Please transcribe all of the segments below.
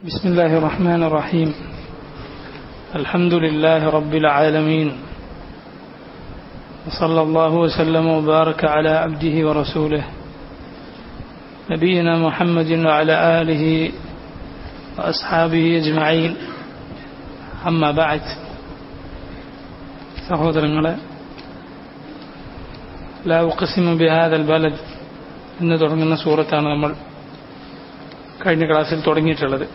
بسم الله الرحمن الرحيم الحمد لله رب العالمين وصلى الله وسلم وبارك على عبده ورسوله نبينا محمد وعلى آله وأصحابه أجمعين أما بعد സഹോദരങ്ങളെ ലാ ഉഖസിമു ബിഹാദൽ ബലദ് എന്ന് തുടങ്ങുന്ന സൂറത്താണ് നമ്മൾ കഴിഞ്ഞ ക്ലാസ്സിൽ തുടങ്ങിയിട്ടുള്ളത്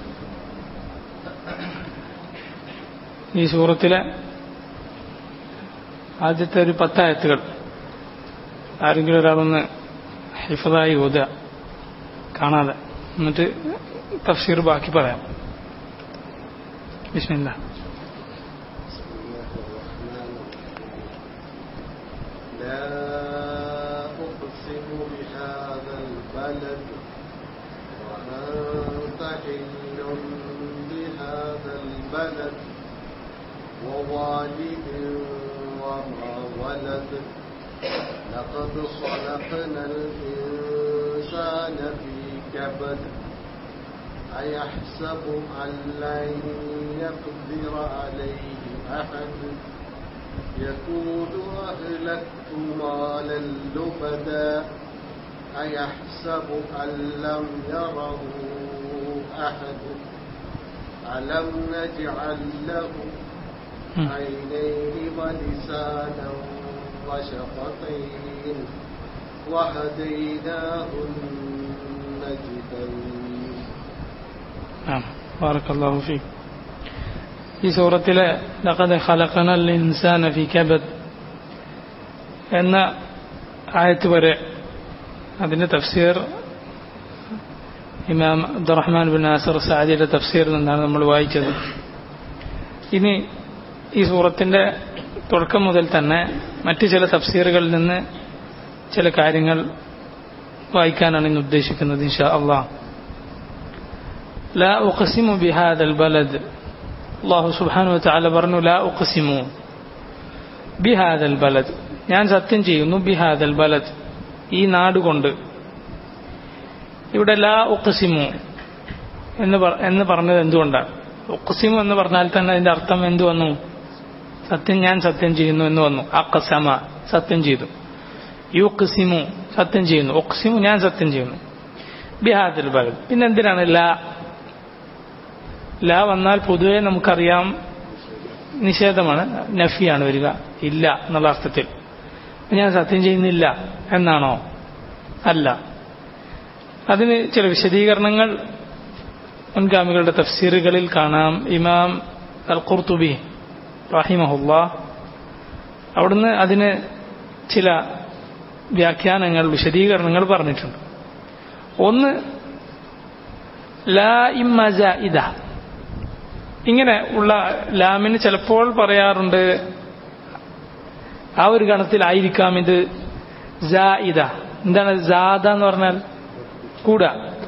ഈ സൂറത്തിലെ ആദ്യത്തെ ഒരു പത്തായത്തുകൾ ആരെങ്കിലും ഒരാളൊന്ന് ഹിഫതായി ഓതുക കാണാതെ എന്നിട്ട് തഫ്സീർ ബാക്കി പറയാം ബിസ്മില്ല لا أقسم بهذا البلد وأنت حل بهذا البلد ووالد وما ولد لقد خلقنا الإنسان في كبد أيحسب أن لن يقدر عليه أحد يقول أهلكت مالا لبدا أيحسب أن لم يره أحد ألم نجعل له عينين ولسانا وشفتين وهديناه النجدين نعم بارك الله فيك ഈ സൂറത്തിലെ ലഖദ് ഖലഖനൽ ഇൻസാന ഫി കബദ് എന്ന ആയത്ത് വരെ അതിന്റെ തഫ്സീർ ഇമാം അബ്ദുറഹ്മാൻ ബിൻ നാസർ സാദിയുടെ തഫ്സീറിൽ നിന്നാണ് നമ്മൾ വായിച്ചത് ഇനി ഈ സൂറത്തിന്റെ തുടക്കം മുതൽ തന്നെ മറ്റു ചില തഫ്സീറുകളിൽ നിന്ന് ചില കാര്യങ്ങൾ വായിക്കാനാണ് ഇന്ന് ഉദ്ദേശിക്കുന്നത് ഇൻഷാ അള്ളാഹ് لا أقسم بهذا البلد അള്ളാഹു സുബാനു ചാല പറഞ്ഞു ലാ ഉഖസിമു ബിഹാദൽ ബലദ് ഞാൻ സത്യം ചെയ്യുന്നു ബിഹാദൽ ബലദ് ഈ നാട് കൊണ്ട് ഇവിടെ ലാ ഉഖസിമു എന്ന് എന്ന് പറഞ്ഞത് എന്തുകൊണ്ടാണ് ഉഖസിമു എന്ന് പറഞ്ഞാൽ തന്നെ അതിന്റെ അർത്ഥം എന്തു വന്നു സത്യം ഞാൻ സത്യം ചെയ്യുന്നു എന്ന് വന്നു അക്കസമ സത്യം ചെയ്തു യുഖസിമു സത്യം ചെയ്യുന്നു ഉഖസിമു ഞാൻ സത്യം ചെയ്യുന്നു ബിഹാദൽ ബലദ് പിന്നെ എന്തിനാണ് ലാ ലാ വന്നാൽ പൊതുവെ നമുക്കറിയാം നിഷേധമാണ് നഫിയാണ് വരിക ഇല്ല എന്നുള്ള അർത്ഥത്തിൽ ഞാൻ സത്യം ചെയ്യുന്നില്ല എന്നാണോ അല്ല അതിന് ചില വിശദീകരണങ്ങൾ മുൻഗാമികളുടെ തഫ്സീറുകളിൽ കാണാം ഇമാം അൽ ഖുർത്തുബി റഹിമഹുല്ല അവിടുന്ന് അതിന് ചില വ്യാഖ്യാനങ്ങൾ വിശദീകരണങ്ങൾ പറഞ്ഞിട്ടുണ്ട് ഒന്ന് ലാ ഇമ്മജ ഇദ ഇങ്ങനെ ഉള്ള ലാമിന് ചിലപ്പോൾ പറയാറുണ്ട് ആ ഒരു ഗണത്തിലായിരിക്കാം ഇത് ഇത എന്താണ് ജാദ എന്ന് പറഞ്ഞാൽ കൂട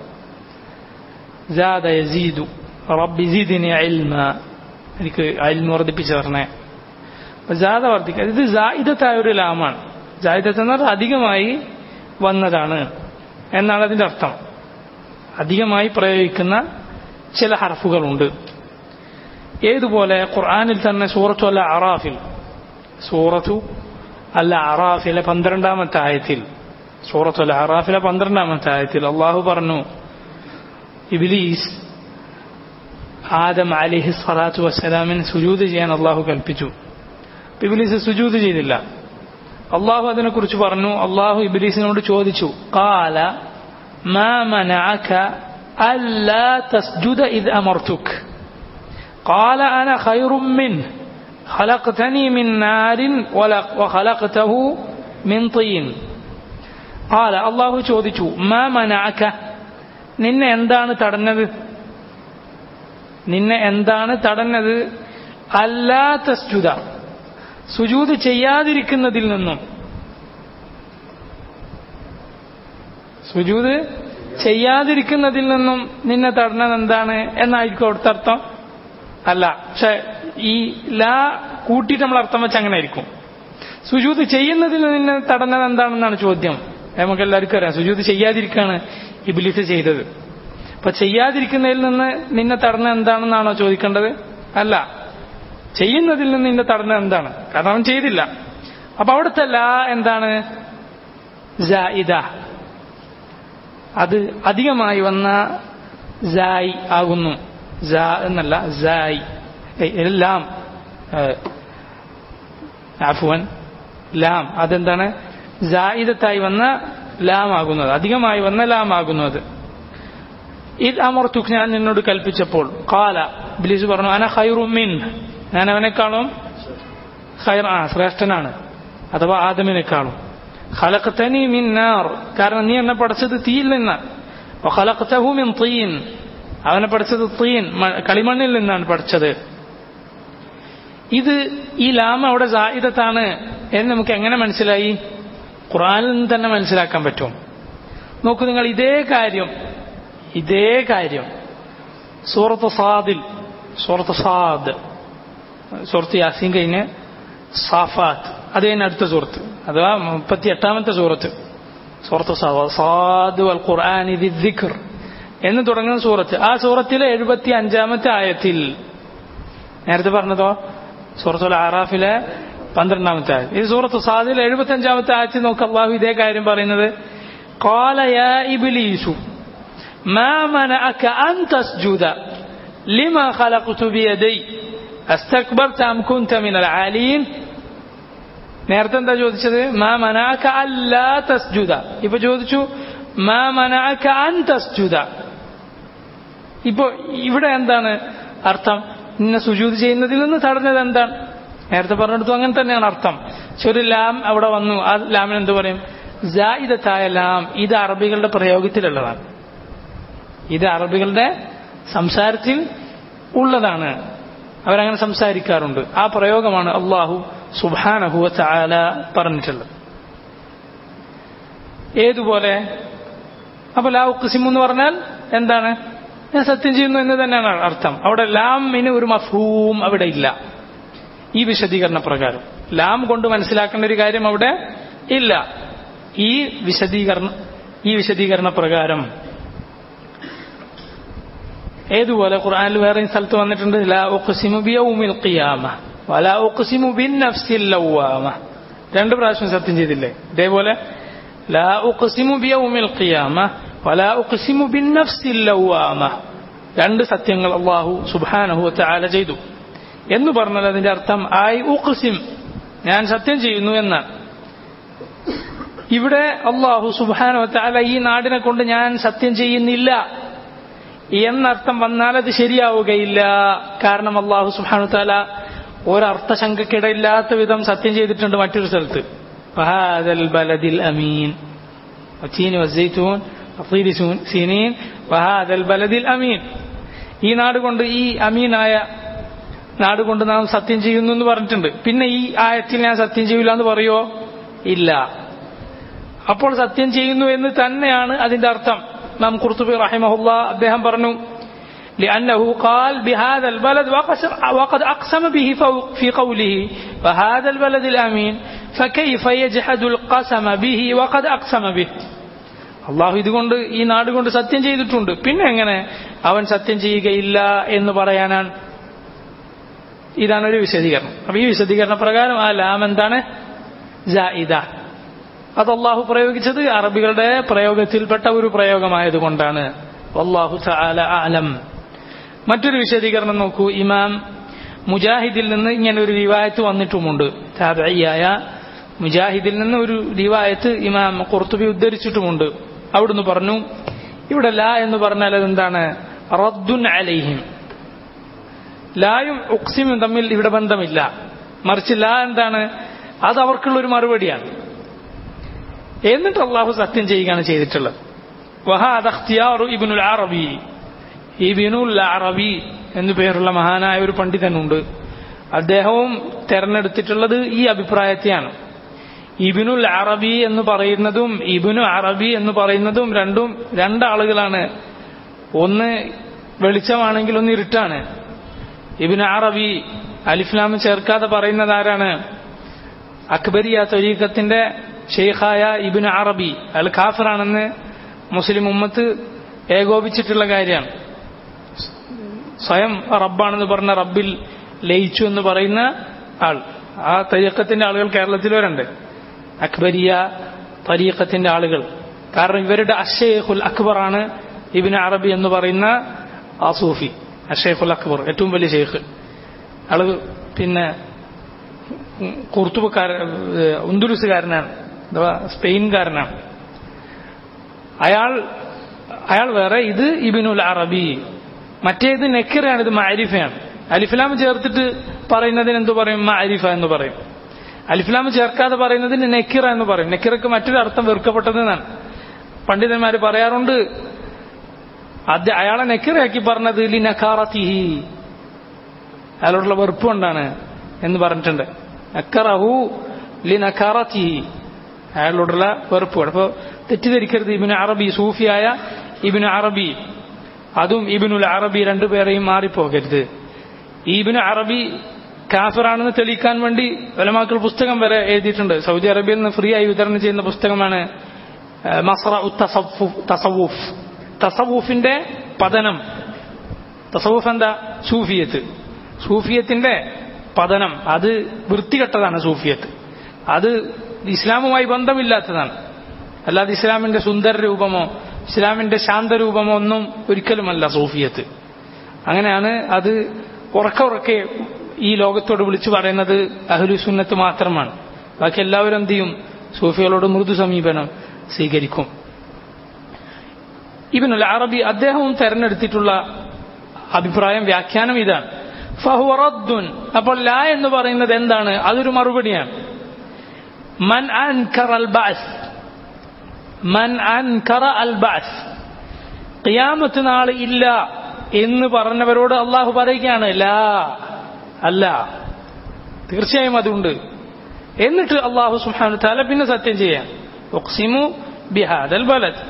ജാദ യസീദു റബ്ബി സിദിനി ഇൽമ എനിക്ക് അൽമ വർദ്ധിപ്പിച്ചു തരണേ ജാദ വർദ്ധിക്കുക ഇത് ജായിദത്തായ ഒരു ലാമാണ് ജായിദത്ത് എന്ന് പറഞ്ഞാൽ അധികമായി വന്നതാണ് എന്നാണ് അതിന്റെ അർത്ഥം അധികമായി പ്രയോഗിക്കുന്ന ചില ഹർഫുകളുണ്ട് ഏതുപോലെ ഖുർആാനിൽ തന്നെ സൂറത്തു അല്ല അറാഫിൽ സൂറത്തു അല്ല അറാഫിലെ പന്ത്രണ്ടാമത്തെ ആയത്തിൽ സൂറത്തു അല്ല അറാഫിലെ പന്ത്രണ്ടാമത്തെ ആയത്തിൽ അള്ളാഹു പറഞ്ഞു ഇബിലീസ് ആദം അലിഹി സ്വലാത്തു വസ്സലാമിന് സുജൂത് ചെയ്യാൻ അള്ളാഹു കൽപ്പിച്ചു ഇബിലീസ് സുജൂത് ചെയ്തില്ല അള്ളാഹു അതിനെക്കുറിച്ച് പറഞ്ഞു അള്ളാഹു ഇബിലീസിനോട് ചോദിച്ചു കാല ما منعك ألا تسجد إذ أمرتك قال أنا خير منه خلقتني من نار وخلقته من طين قال الله ചോദിച്ചു ما منعك നിന്നെ എന്താണ് തടഞ്ഞത് നിന്നെ എന്താണ് തടഞ്ഞത് അല്ലാ തസ്ജുദ സുജൂത് ചെയ്യാതിരിക്കുന്നതിൽ നിന്നും സുജൂത് ചെയ്യാതിരിക്കുന്നതിൽ നിന്നും നിന്നെ തടഞ്ഞത് എന്താണ് എന്നായിരിക്കും അവിടുത്തെ അർത്ഥം അല്ല പക്ഷെ ഈ ലാ കൂട്ടിയിട്ട് നമ്മൾ അർത്ഥം വെച്ച് അങ്ങനെ ആയിരിക്കും സുജൂത് ചെയ്യുന്നതിൽ നിന്നെ തടഞ്ഞത് എന്താണെന്നാണ് ചോദ്യം നമുക്ക് എല്ലാവർക്കും അറിയാം സുജൂത് ചെയ്യാതിരിക്കാണ് ഇബിലിസ് ചെയ്തത് അപ്പൊ ചെയ്യാതിരിക്കുന്നതിൽ നിന്ന് നിന്നെ തടഞ്ഞ എന്താണെന്നാണോ ചോദിക്കേണ്ടത് അല്ല ചെയ്യുന്നതിൽ നിന്ന് നിന്നെ തടഞ്ഞ എന്താണ് കാരണം അവൻ ചെയ്തില്ല അപ്പൊ അവിടുത്തെ ലാ എന്താണ് ജായിദ അത് അധികമായി വന്ന ജായി ആകുന്നു ജാ എന്നല്ല ജായി എല്ലാം ആഫുവൻ ലാം അതെന്താണ് ജായിദത്തായി വന്ന ലാം ആകുന്നത് അധികമായി വന്ന ലാം ആകുന്നത് ഇത് അമർത്തുക്ക് ഞാൻ നിന്നോട് കൽപ്പിച്ചപ്പോൾ കാല ബിലീസ് പറഞ്ഞു അന ഹൈറുമിൻ ഞാൻ അവനെക്കാളും ഹൈർ ആ ശ്രേഷ്ഠനാണ് അഥവാ ആദമിനെക്കാളും ഖലഖ്തനി മിൻ നാർ കാരണം നീ എന്നെ പഠിച്ചത് തീയിൽ നിന്ന് വഖലഖ്തഹു മിൻ തീൻ അവനെ പഠിച്ചത് തീൻ കളിമണ്ണിൽ നിന്നാണ് പഠിച്ചത് ഇത് ഈ ലാമ അവിടെ ജാഹിദത്താണ് എന്ന് നമുക്ക് എങ്ങനെ മനസ്സിലായി ഖുറാനിൽ നിന്ന് തന്നെ മനസ്സിലാക്കാൻ പറ്റും നോക്കൂ നിങ്ങൾ ഇതേ കാര്യം ഇതേ കാര്യം സൂറത്ത് സാദിൽ സൂറത്ത് സാദ് സൂറത്ത് യാസീൻ കഴിഞ്ഞ് സാഫാത്ത് അത് കഴിഞ്ഞ അടുത്ത സൂറത്ത് അഥവാ മുപ്പത്തി എട്ടാമത്തെ സൂറത്ത് സൂറത്ത് സാദ് അൽ ഖുർആൻ ദിഖർ എന്ന് തുടങ്ങുന്ന സൂറത്ത് ആ സൂറത്തിലെ എഴുപത്തി അഞ്ചാമത്തെ ആയത്തിൽ നേരത്തെ പറഞ്ഞതോ സൂറത്തുൽ ആറാഫിലെ പന്ത്രണ്ടാമത്തെ ആയത് ഈ സൂറത്ത് സാദിൽ എഴുപത്തി അഞ്ചാമത്തെ ആയത്തിൽ നോക്ക് അള്ളാഹു ഇതേ കാര്യം പറയുന്നത് قال يا إبليس ما منعك أن تسجد لما خلقت بيدي أستكبرت أم كنت من العالين നേരത്തെ എന്താ ചോദിച്ചത് മാ മനാക്ക അല്ലാ തസ്ജുദ ഇപ്പൊ ചോദിച്ചു മാ മനാക്ക അൻ തസ്ജുദ ഇപ്പൊ ഇവിടെ എന്താണ് അർത്ഥം നിന്നെ സുജൂത് ചെയ്യുന്നതിൽ നിന്ന് തടഞ്ഞത് എന്താണ് നേരത്തെ പറഞ്ഞെടുത്തു അങ്ങനെ തന്നെയാണ് അർത്ഥം പക്ഷെ ഒരു ലാം അവിടെ വന്നു ആ ലാമിന് എന്ത് പറയും ജായിദത്തായ ലാം ഇത് അറബികളുടെ പ്രയോഗത്തിലുള്ളതാണ് ഇത് അറബികളുടെ സംസാരത്തിൽ ഉള്ളതാണ് അവരങ്ങനെ സംസാരിക്കാറുണ്ട് ആ പ്രയോഗമാണ് അള്ളാഹു സുബാനഹുവ ചാല പറഞ്ഞിട്ടുള്ളത് ഏതുപോലെ അപ്പൊ ലാ ഉക്സിം എന്ന് പറഞ്ഞാൽ എന്താണ് ഞാൻ സത്യം ചെയ്യുന്നു എന്ന് തന്നെയാണ് അർത്ഥം അവിടെ ലാമിന് ഒരു മഫൂം അവിടെ ഇല്ല ഈ വിശദീകരണ പ്രകാരം ലാം കൊണ്ട് മനസ്സിലാക്കേണ്ട ഒരു കാര്യം അവിടെ ഇല്ല ഈ വിശദീകരണ ഈ വിശദീകരണ പ്രകാരം ഏതുപോലെ ഖുർആനിൽ വേറെ സ്ഥലത്ത് വന്നിട്ടുണ്ട് ലാ ഉഖ്സിമു ബിയൗമിൽ ഖിയാമ വലാ ഉഖ്സിമു ബിൻ നഫ്സിൽ ലവ്വാമ രണ്ട് പ്രാവശ്യം സത്യം ചെയ്തില്ലേ ഇതേപോലെ ലാ ഉഖ്സിമു ബിയൗമിൽ ഖിയാമ വലാ ഉഖ്സിമു ബിൻ നഫ്സിൽ ലവ്വാമ രണ്ട് സത്യങ്ങൾ അള്ളാഹു സുബ്ഹാനഹു വതആല ചെയ്തു എന്ന് പറഞ്ഞാൽ അതിന്റെ അർത്ഥം ഐ ഉഖ്സിം ഞാൻ സത്യം ചെയ്യുന്നു എന്നാണ് ഇവിടെ അള്ളാഹു സുബ്ഹാനഹു വതആല ഈ നാടിനെ കൊണ്ട് ഞാൻ സത്യം ചെയ്യുന്നില്ല എന്നർത്ഥം വന്നാൽ അത് ശരിയാവുകയില്ല കാരണം അള്ളാഹു സുബ്ഹാനഹു വതആല ഒരർത്ഥശങ്കക്കിടയില്ലാത്ത വിധം സത്യം ചെയ്തിട്ടുണ്ട് മറ്റൊരു സ്ഥലത്ത് ഫഹാദൽ ബലദിൽ അമീൻ والتين والزيتون وطير سينين وهذا البلد الأمين ഈ നാട് കൊണ്ട് ഈ അമീനായ നാട് കൊണ്ട് നാം സത്യം ചെയ്യുന്നു എന്ന് പറഞ്ഞിട്ടുണ്ട് പിന്നെ ഈ ആയത്തിൽ ഞാൻ സത്യം ചെയ്യില്ല എന്ന് പറയുമോ ഇല്ല അപ്പോൾ സത്യം ചെയ്യുന്നു എന്ന് തന്നെയാണ് അതിന്റെ അർത്ഥം നാം കുർത്തുബി റഹിമഹുല്ല അദ്ദേഹം പറഞ്ഞു لأنه قال بهذا البلد وقد أقسم به في قوله وهذا البلد الأمين فكيف يجحد القسم به وقد أقسم به അള്ളാഹു ഇതുകൊണ്ട് ഈ നാട് കൊണ്ട് സത്യം ചെയ്തിട്ടുണ്ട് പിന്നെ എങ്ങനെ അവൻ സത്യം ചെയ്യുകയില്ല എന്ന് പറയാനാണ് ഇതാണ് ഒരു വിശദീകരണം അപ്പൊ ഈ വിശദീകരണ പ്രകാരം ആ ലാം എന്താണ് ജായിദ അത് അള്ളാഹു പ്രയോഗിച്ചത് അറബികളുടെ പ്രയോഗത്തിൽപ്പെട്ട ഒരു പ്രയോഗമായതുകൊണ്ടാണ് അള്ളാഹു ആലം മറ്റൊരു വിശദീകരണം നോക്കൂ ഇമാം മുജാഹിദിൽ നിന്ന് ഇങ്ങനെ ഒരു റിവായത്ത് വന്നിട്ടുമുണ്ട് താബിയായ മുജാഹിദിൽ നിന്ന് ഒരു റിവായത്ത് ഇമാം കുർത്തുബി ഉദ്ധരിച്ചിട്ടുമുണ്ട് അവിടുന്ന് പറഞ്ഞു ഇവിടെ ലാ എന്ന് പറഞ്ഞാൽ അതെന്താണ് റദ്ദുൻ അലൈഹിം ലായും ഉക്സിമും തമ്മിൽ ഇവിടെ ബന്ധമില്ല മറിച്ച് ലാ എന്താണ് അത് അവർക്കുള്ള ഒരു മറുപടിയാണ് എന്നിട്ട് അള്ളാഹു സത്യം ചെയ്യുകയാണ് ചെയ്തിട്ടുള്ളത് വഹാദ് അഖ്തിയാറു ഇബ്നുൽ അറബി ഇബിനുൽ അറബി എന്നു പേരുള്ള മഹാനായ ഒരു പണ്ഡിതനുണ്ട് അദ്ദേഹവും തെരഞ്ഞെടുത്തിട്ടുള്ളത് ഈ അഭിപ്രായത്തെയാണ് ഇബിനുൽ അറബി എന്ന് പറയുന്നതും ഇബിനു അറബി എന്ന് പറയുന്നതും രണ്ടും രണ്ടാളുകളാണ് ഒന്ന് വെളിച്ചമാണെങ്കിൽ ഒന്ന് ഇരുട്ടാണ് ഇബിന് അറബി അലിഫ്ലാം ചേർക്കാതെ പറയുന്നത് ആരാണ് അക്ബരിയ തൊരീഖത്തിന്റെ ഷെയ്ഖായ ഇബിന് അറബി അൽ ഖാഫറാണെന്ന് മുസ്ലിം ഉമ്മത്ത് ഏകോപിച്ചിട്ടുള്ള കാര്യമാണ് സ്വയം റബ്ബാണെന്ന് പറഞ്ഞ റബ്ബിൽ ലയിച്ചു എന്ന് പറയുന്ന ആൾ ആ തരീക്കത്തിന്റെ ആളുകൾ കേരളത്തിൽ വരുന്നുണ്ട് അക്ബരിയ തരീക്കത്തിന്റെ ആളുകൾ കാരണം ഇവരുടെ അഷേഖുൽ അക്ബറാണ് ഇബിന് അറബി എന്ന് പറയുന്ന ആ സൂഫി അഷേഖുൽ അക്ബർ ഏറ്റവും വലിയ ഷെയ്ഖ് ആള് പിന്നെ കുർത്തുബക്കാരൻ ഉന്തുരുസുകാരനാണ് അഥവാ സ്പെയിൻകാരനാണ് അയാൾ അയാൾ വേറെ ഇത് ഇബിനുൽ അറബി മറ്റേത് നെക്കിറാണ് ഇത് മാരിഫയാണ് അലിഫ്ലാം ചേർത്തിട്ട് പറയുന്നതിന് എന്തു പറയും മാരിഫ എന്ന് പറയും അലിഫ്ലാം ചേർക്കാതെ പറയുന്നതിന് നെക്കിറ എന്ന് പറയും നെക്കിറക്ക് മറ്റൊരു അർത്ഥം വെറുക്കപ്പെട്ടതെന്നാണ് പണ്ഡിതന്മാർ പറയാറുണ്ട് അത് അയാളെ നെക്കിറയാക്കി പറഞ്ഞത് ലി നക്കാറത്തിഹി അയാളോടുള്ള വെറുപ്പ് കൊണ്ടാണ് എന്ന് പറഞ്ഞിട്ടുണ്ട് നക്കറഹു ലി നക്കാറത്തിഹി അയാളോടുള്ള വെറുപ്പ് അപ്പോൾ തെറ്റിദ്ധരിക്കരുത് ഇബിന് അറബി സൂഫിയായ ഇബിന് അറബി അതും ഇബിനുൽ അറബി രണ്ടുപേരെയും മാറിപ്പോകരുത് ഈ ഇബിന് അറബി കാഫിറാണെന്ന് തെളിയിക്കാൻ വേണ്ടി വലമാക്കൾ പുസ്തകം വരെ എഴുതിയിട്ടുണ്ട് സൗദി അറേബ്യയിൽ നിന്ന് ഫ്രീ ആയി വിതരണം ചെയ്യുന്ന പുസ്തകമാണ് മസ്ര തസവൂഫ് തസവൂഫിന്റെ പതനം തസവൂഫ് എന്താ സൂഫിയത്ത് സൂഫിയത്തിന്റെ പതനം അത് വൃത്തികെട്ടതാണ് സൂഫിയത്ത് അത് ഇസ്ലാമുമായി ബന്ധമില്ലാത്തതാണ് അല്ലാതെ ഇസ്ലാമിന്റെ സുന്ദര രൂപമോ ഇസ്ലാമിന്റെ ശാന്തരൂപമോ ഒന്നും ഒരിക്കലുമല്ല സൂഫിയത്ത് അങ്ങനെയാണ് അത് ഉറക്കെ ഉറക്കെ ഈ ലോകത്തോട് വിളിച്ചു പറയുന്നത് അഹ്ലു സുന്നത്ത് മാത്രമാണ് ബാക്കി എല്ലാവരും എന്ത് ചെയ്യും സൂഫികളോട് മൃദു സമീപനം സ്വീകരിക്കും ഇബനുൽ അറബി അദ്ദേഹവും തെരഞ്ഞെടുത്തിട്ടുള്ള അഭിപ്രായം വ്യാഖ്യാനം ഇതാണ് ഫഹുറദ്ദുൻ അപ്പോൾ ലാ എന്ന് പറയുന്നത് എന്താണ് അതൊരു മറുപടിയാണ് മൻ അൻകറ അൽ ബഅസ് മൻ അൻകറ അൽ ബഅസ് ഖിയാമത്ത് നാൾ ഇല്ല എന്ന് പറഞ്ഞവരോട് അള്ളാഹു പറയുകയാണ് ലാ അല്ല തീർച്ചയായും അതുണ്ട് എന്നിട്ട് അള്ളാഹു സുഹാനു താല പിന്നെ സത്യം ചെയ്യാം ഒക്സിമു ബിഹാദൽ ബലത്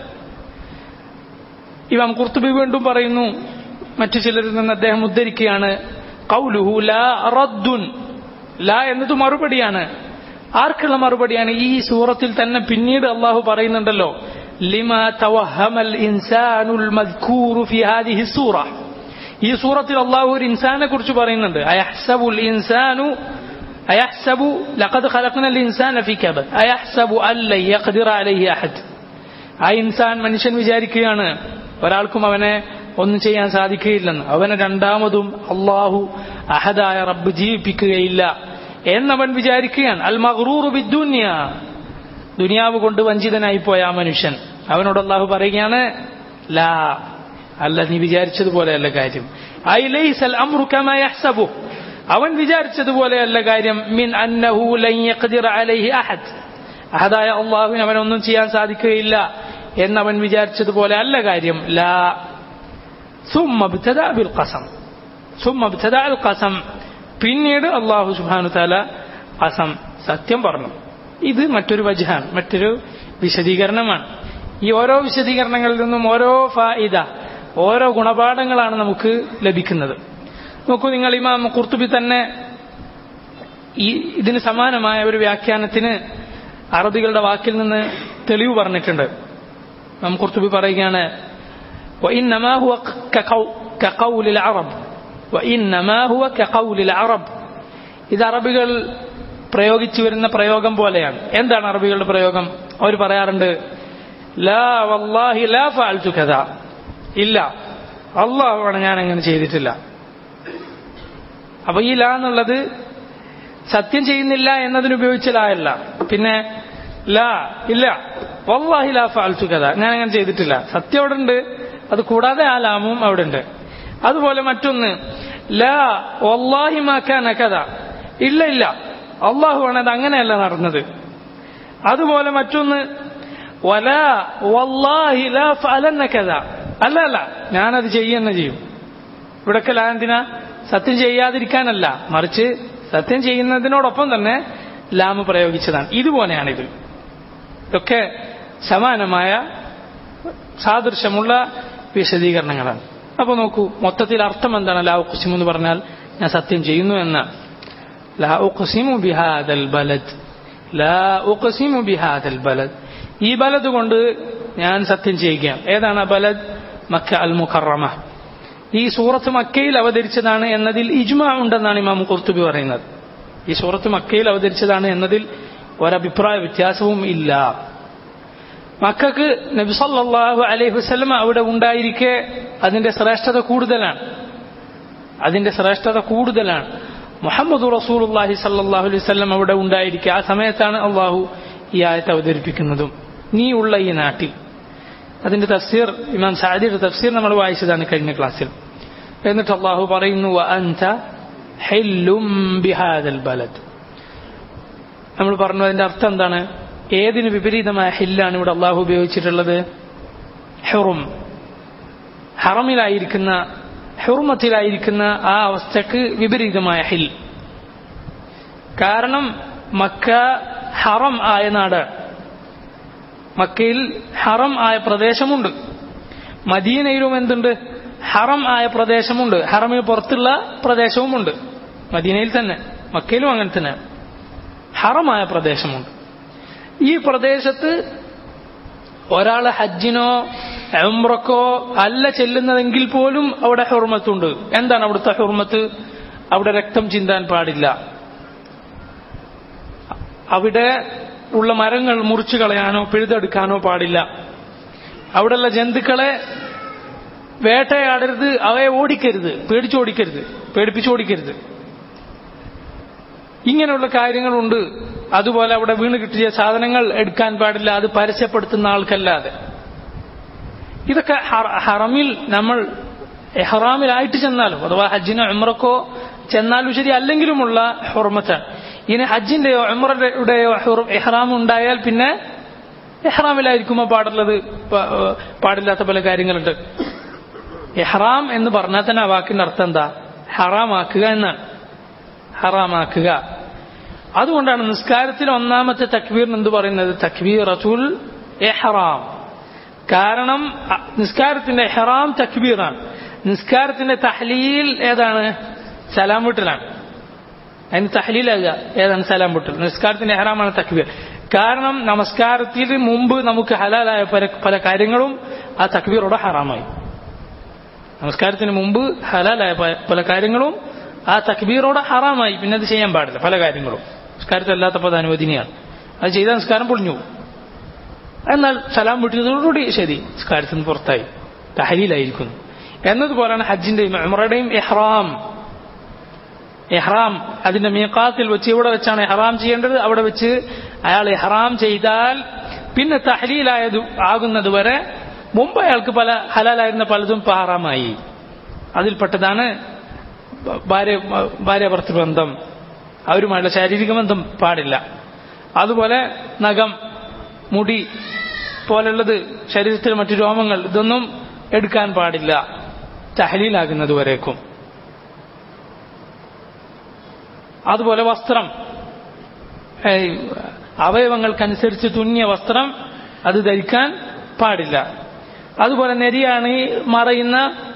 ഇമാം കുർത്തുബി വീണ്ടും പറയുന്നു മറ്റു ചിലരിൽ നിന്ന് അദ്ദേഹം ഉദ്ധരിക്കുകയാണ് കൗലുഹു ലാ റദ്ദുൻ ലാ എന്നത് മറുപടിയാണ് ആർക്കുള്ള മറുപടിയാണ് ഈ സൂറത്തിൽ തന്നെ പിന്നീട് അള്ളാഹു പറയുന്നുണ്ടല്ലോ ലിമ തവഹമൽ ഇൻസാനുൽ മദ്കൂറു ഫി ഹാദിഹി സൂറ ഈ സൂറത്തിൽ അള്ളാഹു ഒരു ഇൻസാനെ കുറിച്ച് പറയുന്നുണ്ട് അയഹ്സബുൽ ഇൻസാനു അയഹ്സബു ലഖദ് ഖലഖ്നൽ ഇൻസാന ഫി കബദ് അയഹ്സബു അല്ല യഖ്ദിറ അലൈഹി അഹദ് ആ ഇൻസാൻ മനുഷ്യൻ വിചാരിക്കുകയാണ് ഒരാൾക്കും അവനെ ഒന്നും ചെയ്യാൻ സാധിക്കുകയില്ലെന്ന് അവനെ രണ്ടാമതും അള്ളാഹു അഹദായ റബ്ബ് ജീവിപ്പിക്കുകയില്ല എന്നവൻ വിചാരിക്കുകയാണ് അൽ മഹ്റൂർ ബിദ്ദുന്യ ദുനിയാവ് കൊണ്ട് വഞ്ചിതനായി പോയ ആ മനുഷ്യൻ അവനോട് അള്ളാഹു പറയുകയാണ് ലാ അല്ല നീ വിചാരിച്ചതുപോലെയല്ല കാര്യം ഐ ലൈസൽ അംറു കമാ യഹ്സബു അവൻ വിചാരിച്ചതുപോലെയല്ല കാര്യം മിൻ അന്നഹു ലൻ യഖ്ദിറ അലൈഹി അഹദ് അഹദായ അള്ളാഹുവിന് അവനൊന്നും ചെയ്യാൻ സാധിക്കുകയില്ല എന്നവൻ വിചാരിച്ചതുപോലെ അല്ല കാര്യം ലാ ثم ابتدأ بالقسم ثم ابتدأ القسم പിന്നീട് അള്ളാഹു സുബാനു താല അസം സത്യം പറഞ്ഞു ഇത് മറ്റൊരു വജഹാണ് മറ്റൊരു വിശദീകരണമാണ് ഈ ഓരോ വിശദീകരണങ്ങളിൽ നിന്നും ഓരോ ഫായിദ ഓരോ ഗുണപാഠങ്ങളാണ് നമുക്ക് ലഭിക്കുന്നത് നോക്കൂ നിങ്ങൾ ഇമാം കുർത്തുബി തന്നെ ഈ ഇതിന് സമാനമായ ഒരു വ്യാഖ്യാനത്തിന് അറബികളുടെ വാക്കിൽ നിന്ന് തെളിവ് പറഞ്ഞിട്ടുണ്ട് നാം കുർത്തുബി പറയുകയാണ് وإنما هو كقول العرب وإنما هو كقول العرب ഇത് അറബികൾ പ്രയോഗിച്ചു വരുന്ന പ്രയോഗം പോലെയാണ് എന്താണ് അറബികളുടെ പ്രയോഗം അവർ പറയാറുണ്ട് ലാ വല്ലാഹി ലാ ഫാൽതു കഥ ഇല്ല അള്ളാഹുവാണ് ഞാൻ അങ്ങനെ ചെയ്തിട്ടില്ല അപ്പൊ ഈ ലാ എന്നുള്ളത് സത്യം ചെയ്യുന്നില്ല എന്നതിന് ഉപയോഗിച്ച ലാ അല്ല പിന്നെ ലാ ഇല്ല വല്ലാഹി ലാ ഫാൽതു കഥ ഞാൻ അങ്ങനെ ചെയ്തിട്ടില്ല സത്യം അവിടെ ഉണ്ട് അത് കൂടാതെ ആ ലാമും അവിടെ ഉണ്ട് അതുപോലെ മറ്റൊന്ന് ലാ വല്ലാഹി മാക്കാന കഥ ഇല്ല ഇല്ല അള്ളാഹുവാണ് അത് അങ്ങനെയല്ല നടന്നത് അതുപോലെ മറ്റൊന്ന് വലാ വല്ലാഹി ലാ ഫഅലന്ന കഥ അല്ല അല്ല ഞാനത് ചെയ്യുന്ന ചെയ്യും ഇവിടൊക്കെ ലാ എന്തിനാ സത്യം ചെയ്യാതിരിക്കാനല്ല മറിച്ച് സത്യം ചെയ്യുന്നതിനോടൊപ്പം തന്നെ ലാമ് പ്രയോഗിച്ചതാണ് ഇതുപോലെയാണിത് ഇതൊക്കെ സമാനമായ സാദൃശ്യമുള്ള വിശദീകരണങ്ങളാണ് അപ്പൊ നോക്കൂ മൊത്തത്തിൽ അർത്ഥം എന്താണ് ലാ ഉഖ്സിമു എന്ന് പറഞ്ഞാൽ ഞാൻ സത്യം ചെയ്യുന്നു എന്നാണ് ലാ ഉഖ്സിമു ബിഹാദൽ ബലദ് ലാ ഉഖ്സിമു ബിഹാദൽ ബലദ് ഈ ബലദ് കൊണ്ട് ഞാൻ സത്യം ചെയ്യുകയാണ് ഏതാണ് ആ ബലദ് മക്ക അൽ മുഖറമ ഈ സൂറത്ത് മക്കയിൽ അവതരിച്ചതാണ് എന്നതിൽ ഇജ്മ ഉണ്ടെന്നാണ് ഇമാം കുർത്തുബി പറയുന്നത് ഈ സൂറത്ത് മക്കയിൽ അവതരിച്ചതാണ് എന്നതിൽ ഒരഭിപ്രായ വ്യത്യാസവും ഇല്ല മക്കൾക്ക് നബി സല്ലല്ലാഹു അലൈഹി വസല്ലം അവിടെ ഉണ്ടായിരിക്കെ അതിന്റെ ശ്രേഷ്ഠത കൂടുതലാണ് അതിന്റെ ശ്രേഷ്ഠത കൂടുതലാണ് മുഹമ്മദ് റസൂലുള്ളാഹി സല്ലല്ലാഹു അലൈഹി വസല്ലം അവിടെ ഉണ്ടായിരിക്കെ ആ സമയത്താണ് അള്ളാഹു ഈ ആയത്ത് അവതരിപ്പിക്കുന്നതും നീ ഉള്ള ഈ നാട്ടിൽ അതിന്റെ തഫ്സീർ ഇമാം സാദിയുടെ തഫ്സീർ നമ്മൾ വായിച്ചതാണ് കഴിഞ്ഞ ക്ലാസ്സിൽ എന്നിട്ട് അള്ളാഹു പറയുന്നു അൻത ഹില്ലും ബിഹാദൽ ബലദ് നമ്മൾ പറഞ്ഞു അതിന്റെ അർത്ഥം എന്താണ് ഏതിന് വിപരീതമായ ഹില്ലാണ് ഇവിടെ അള്ളാഹു ഉപയോഗിച്ചിട്ടുള്ളത് ഹെറും ഹറമിലായിരിക്കുന്ന ഹെറുമത്തിലായിരിക്കുന്ന ആ അവസ്ഥക്ക് വിപരീതമായ ഹിൽ കാരണം മക്ക ഹറം ആയ നാടാണ് മക്കയിൽ ഹറം ആയ പ്രദേശമുണ്ട് മദീനയിലും എന്തുണ്ട് ഹറം ആയ പ്രദേശമുണ്ട് ഹറമിന് പുറത്തുള്ള പ്രദേശവുമുണ്ട് മദീനയിൽ തന്നെ മക്കയിലും അങ്ങനെ തന്നെ ഹറമായ പ്രദേശമുണ്ട് ഈ പ്രദേശത്ത് ഒരാൾ ഹജ്ജിനോ ഉംറക്കോ അല്ല ചെല്ലുന്നതെങ്കിൽ പോലും അവിടെ ഹുർമത്തുണ്ട് എന്താണ് അവിടുത്തെ ഹുർമത്ത് അവിടെ രക്തം ചിന്താൻ പാടില്ല അവിടെ ഉള്ള മരങ്ങൾ മുറിച്ചു കളയാനോ പിഴുതെടുക്കാനോ പാടില്ല അവിടെയുള്ള ജന്തുക്കളെ വേട്ടയാടരുത് അവയെ ഓടിക്കരുത് പേടിച്ചോടിക്കരുത് പേടിപ്പിച്ചോടിക്കരുത് ഇങ്ങനെയുള്ള കാര്യങ്ങളുണ്ട് അതുപോലെ അവിടെ വീണ് കിട്ടിയ സാധനങ്ങൾ എടുക്കാൻ പാടില്ല അത് പരസ്യപ്പെടുത്തുന്ന ആൾക്കല്ലാതെ ഇതൊക്കെ ഹറമിൽ നമ്മൾ എഹ്റാമിലായിട്ട് ചെന്നാലും അഥവാ ഹജ്ജിനോ ഉമ്രക്കോ ചെന്നാലും ശരി അല്ലെങ്കിലുമുള്ള ഹുർമത്താണ് ഇനി ഹജ്ജിന്റെയോ ഉമ്രയുടെയോ എഹ്റാം ഉണ്ടായാൽ പിന്നെ എഹ്റാമിലായിരിക്കുമോ പാടുള്ളത് പാടില്ലാത്ത പല കാര്യങ്ങളുണ്ട് എഹ്റാം എന്ന് പറഞ്ഞാൽ തന്നെ ആ വാക്കിന്റെ അർത്ഥം എന്താ ഹറാമാക്കുക എന്നാണ് ഹറാമാക്കുക അതുകൊണ്ടാണ് നിസ്കാരത്തിൽ ഒന്നാമത്തെ തക്ബീറിന് എന്ത് പറയുന്നത് തക്ബീർ റസൂൽ എഹ്റാം കാരണം നിസ്കാരത്തിന്റെ എഹ്റാം തക്ബീറാണ് നിസ്കാരത്തിന്റെ തഹ്ലീൽ ഏതാണ് സലാം വീട്ടിലാണ് അതിന് തഹ്ലീലാകുക ഏതാണ് സലാം വീട്ടിൽ നിസ്കാരത്തിന്റെ എഹ്റാമാണ് തക്ബീർ കാരണം നമസ്കാരത്തിന് മുമ്പ് നമുക്ക് ഹലാലായ പല പല കാര്യങ്ങളും ആ തക്ബീറോടെ ഹറാമായി നമസ്കാരത്തിന് മുമ്പ് ഹലാലായ പല കാര്യങ്ങളും ആ തക്ബീറോടെ ഹറാമായി പിന്നെ അത് ചെയ്യാൻ പാടില്ല പല കാര്യങ്ങളും നിസ്കാരത്തിലല്ലാത്തപ്പോൾ അത് അനുവദനീയാണ് അത് ചെയ്ത നിസ്കാരം പൊളിഞ്ഞു എന്നാൽ സലാം വിട്ടതോടുകൂടി ശരി നിസ്കാരത്തിൽ നിന്ന് പുറത്തായി തഹലീലായിരിക്കുന്നു എന്നതുപോലെയാണ് ഹജ്ജിന്റെയും ഉമറയുടെയും എഹ്റാം എഹ്റാം അതിന്റെ മീക്കാത്തിൽ വെച്ച് ഇവിടെ വെച്ചാണ് എഹ്റാം ചെയ്യേണ്ടത് അവിടെ വെച്ച് അയാൾ എഹ്റാം ചെയ്താൽ പിന്നെ തഹലീലായത് ആകുന്നത് വരെ മുമ്പ് അയാൾക്ക് പല ഹലാലായിരുന്ന പലതും ഹറാമായി അതിൽപ്പെട്ടതാണ് ഭാര്യ ഭാര്യ ഭർത്തൃബന്ധം അവരുമായുള്ള ശാരീരിക ബന്ധം പാടില്ല അതുപോലെ നഖം മുടി പോലുള്ളത് ശരീരത്തിലെ മറ്റു രോമങ്ങൾ ഇതൊന്നും എടുക്കാൻ പാടില്ല തഹലീലാകുന്നത് വരേക്കും അതുപോലെ വസ്ത്രം അവയവങ്ങൾക്കനുസരിച്ച് തുന്നിയ വസ്ത്രം അത് ധരിക്കാൻ പാടില്ല അതുപോലെ നെരിയാണ് മറയുന്ന